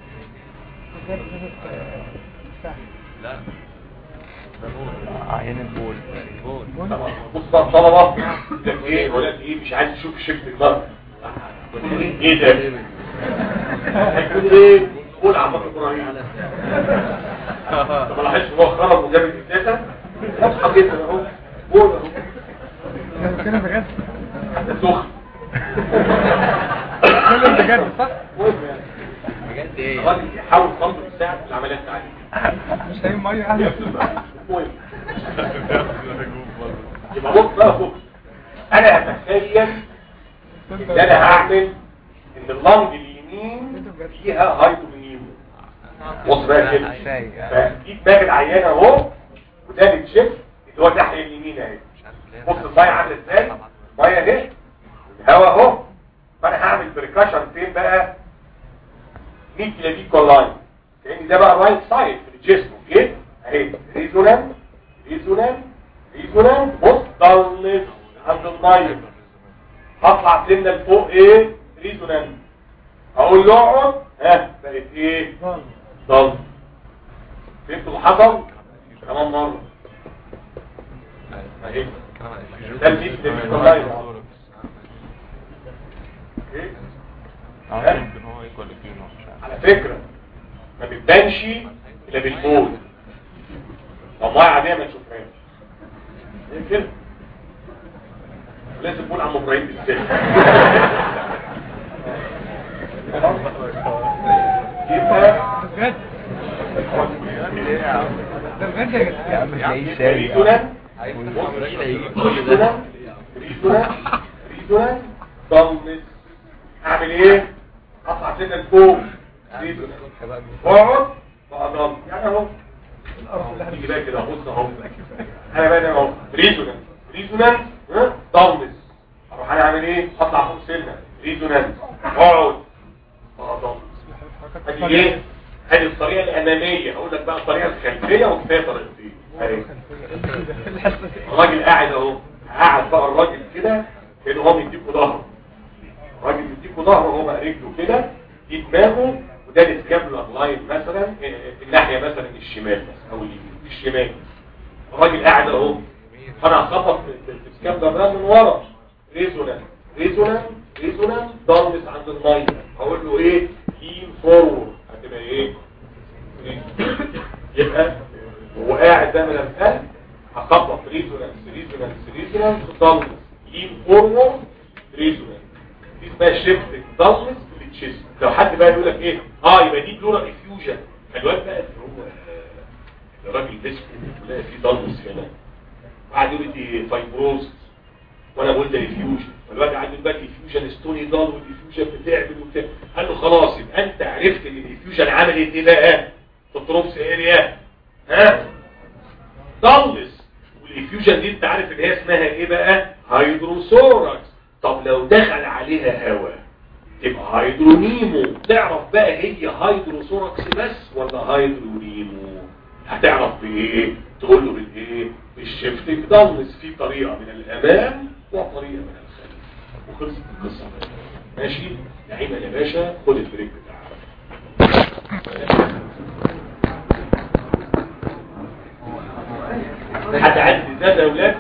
لا ده نور عين البول بول طبعا بص بقى الطلبه ده ايه ولا ايه مش عايز تشوف شفت المرض ايه ده هيكون ايه قول عمك ابراهيم طب لاحظت هو خرج وجاب الاساسه واضحه جدا اهو قول اهو انا بتكلم بجد ده سخن بتكلم بجد صح؟ المهم يعني بجد ايه الراجل يحاول صمت الساعه في العمليه بتاعتي مش هيم ميه يعني المهم يبقى بص بقى بص انا هتخيل ان انا هعمل ان اللنج اليمين فيها هايدروجينيمو بص بقى كده فدي دماغ العيانه اهو وده الشيفت اللي هو الناحيه اليمين اهي بص الميه عامله ازاي الميه اهي الهواء اهو فانا هعمل بريكاشن فين بقى 100 كيلو لاين لان ده بقى رايت سايد في الجسم اوكي اهي ريزونانت ريزونانت ريزونانت بص ضلت عند الميه هطلع سنه لفوق ايه ريزونانت اقول له اقعد ها بقت ايه ضل فهمتوا اللي حصل كمان مره اهي ده الميت ده مش طبيعي. اوكي ممكن هو يكون الفيوجن مش عارف على فكرة ما بتبانش الا بالبول لو ميه عادية ما تشوفهاش هي كده لازم تقول عم ابراهيم بالسلم يبقى بجد ده بجد يا جدعان ريزونان ريزونان ريزونان ريزونان ضمس اعمل ايه اطلع سنة لفوق ريزونان واقعد واضم يعني اهو يجي بقى كده بص اهو انا بقى اهو ريزونانس ريزونانس ها ضمس اروح انا اعمل ايه اطلع فوق سنه ريزونانس اقعد واضم ادي ايه ادي الطريقه الاماميه اقول لك بقى الطريقه الخلفيه وكفايه طريقتين اهي الراجل قاعد اهو قاعد بقى الراجل كده كده هو بيديكوا ظهره الراجل بيديكوا ظهره وهو بقى رجله كده دي دماغه وده الاسكابلر لاين مثلا في الناحيه مثلا الشمال مثلا او اليمين الشمال الراجل قاعد اهو انا هخبط في الاسكابلر ده من ورا ريزونانس ريزونانس ريزونانس ضربت عند الميه هقول له ايه لين فورورد هتبقى ايه يبقى هو قاعد ده من القلب هخبط ريزونانس ريزونانس ريزونانس ضلمس لين فورورد ريزونانس دي اسمها شيفت ضلمس للتشيست لو حد بقى يقول لك ايه اه يبقى دي بلورا افيوجن الواد بقى اللي هو آه، الراجل بيسكت تلاقي في ضلمس هنا وقعد يقول لي دي فايبروز وانا بقول ده افيوجن فالواد قاعد يقول بقى الافيوجن ستوني ضل والافيوجن بتعمل وبتاع قال له خلاص يبقى انت عرفت ان الافيوجن عملت ايه بقى في التروبس اريا ها ضلس والافيوجن دي انت عارف ان هي اسمها ايه بقى هيدروسوركس طب لو دخل عليها هواء تبقى هيدرونيمو تعرف بقى هي هيدروسوركس بس ولا هيدرونيمو هتعرف بايه تقول له بالايه بالشيفتنج ضلس في طريقه من الامام وطريقه من الخلف وخلصت القصه ماشي نعيمه يا باشا خد البريك بتاعك حد عايز ازاي يا اولاد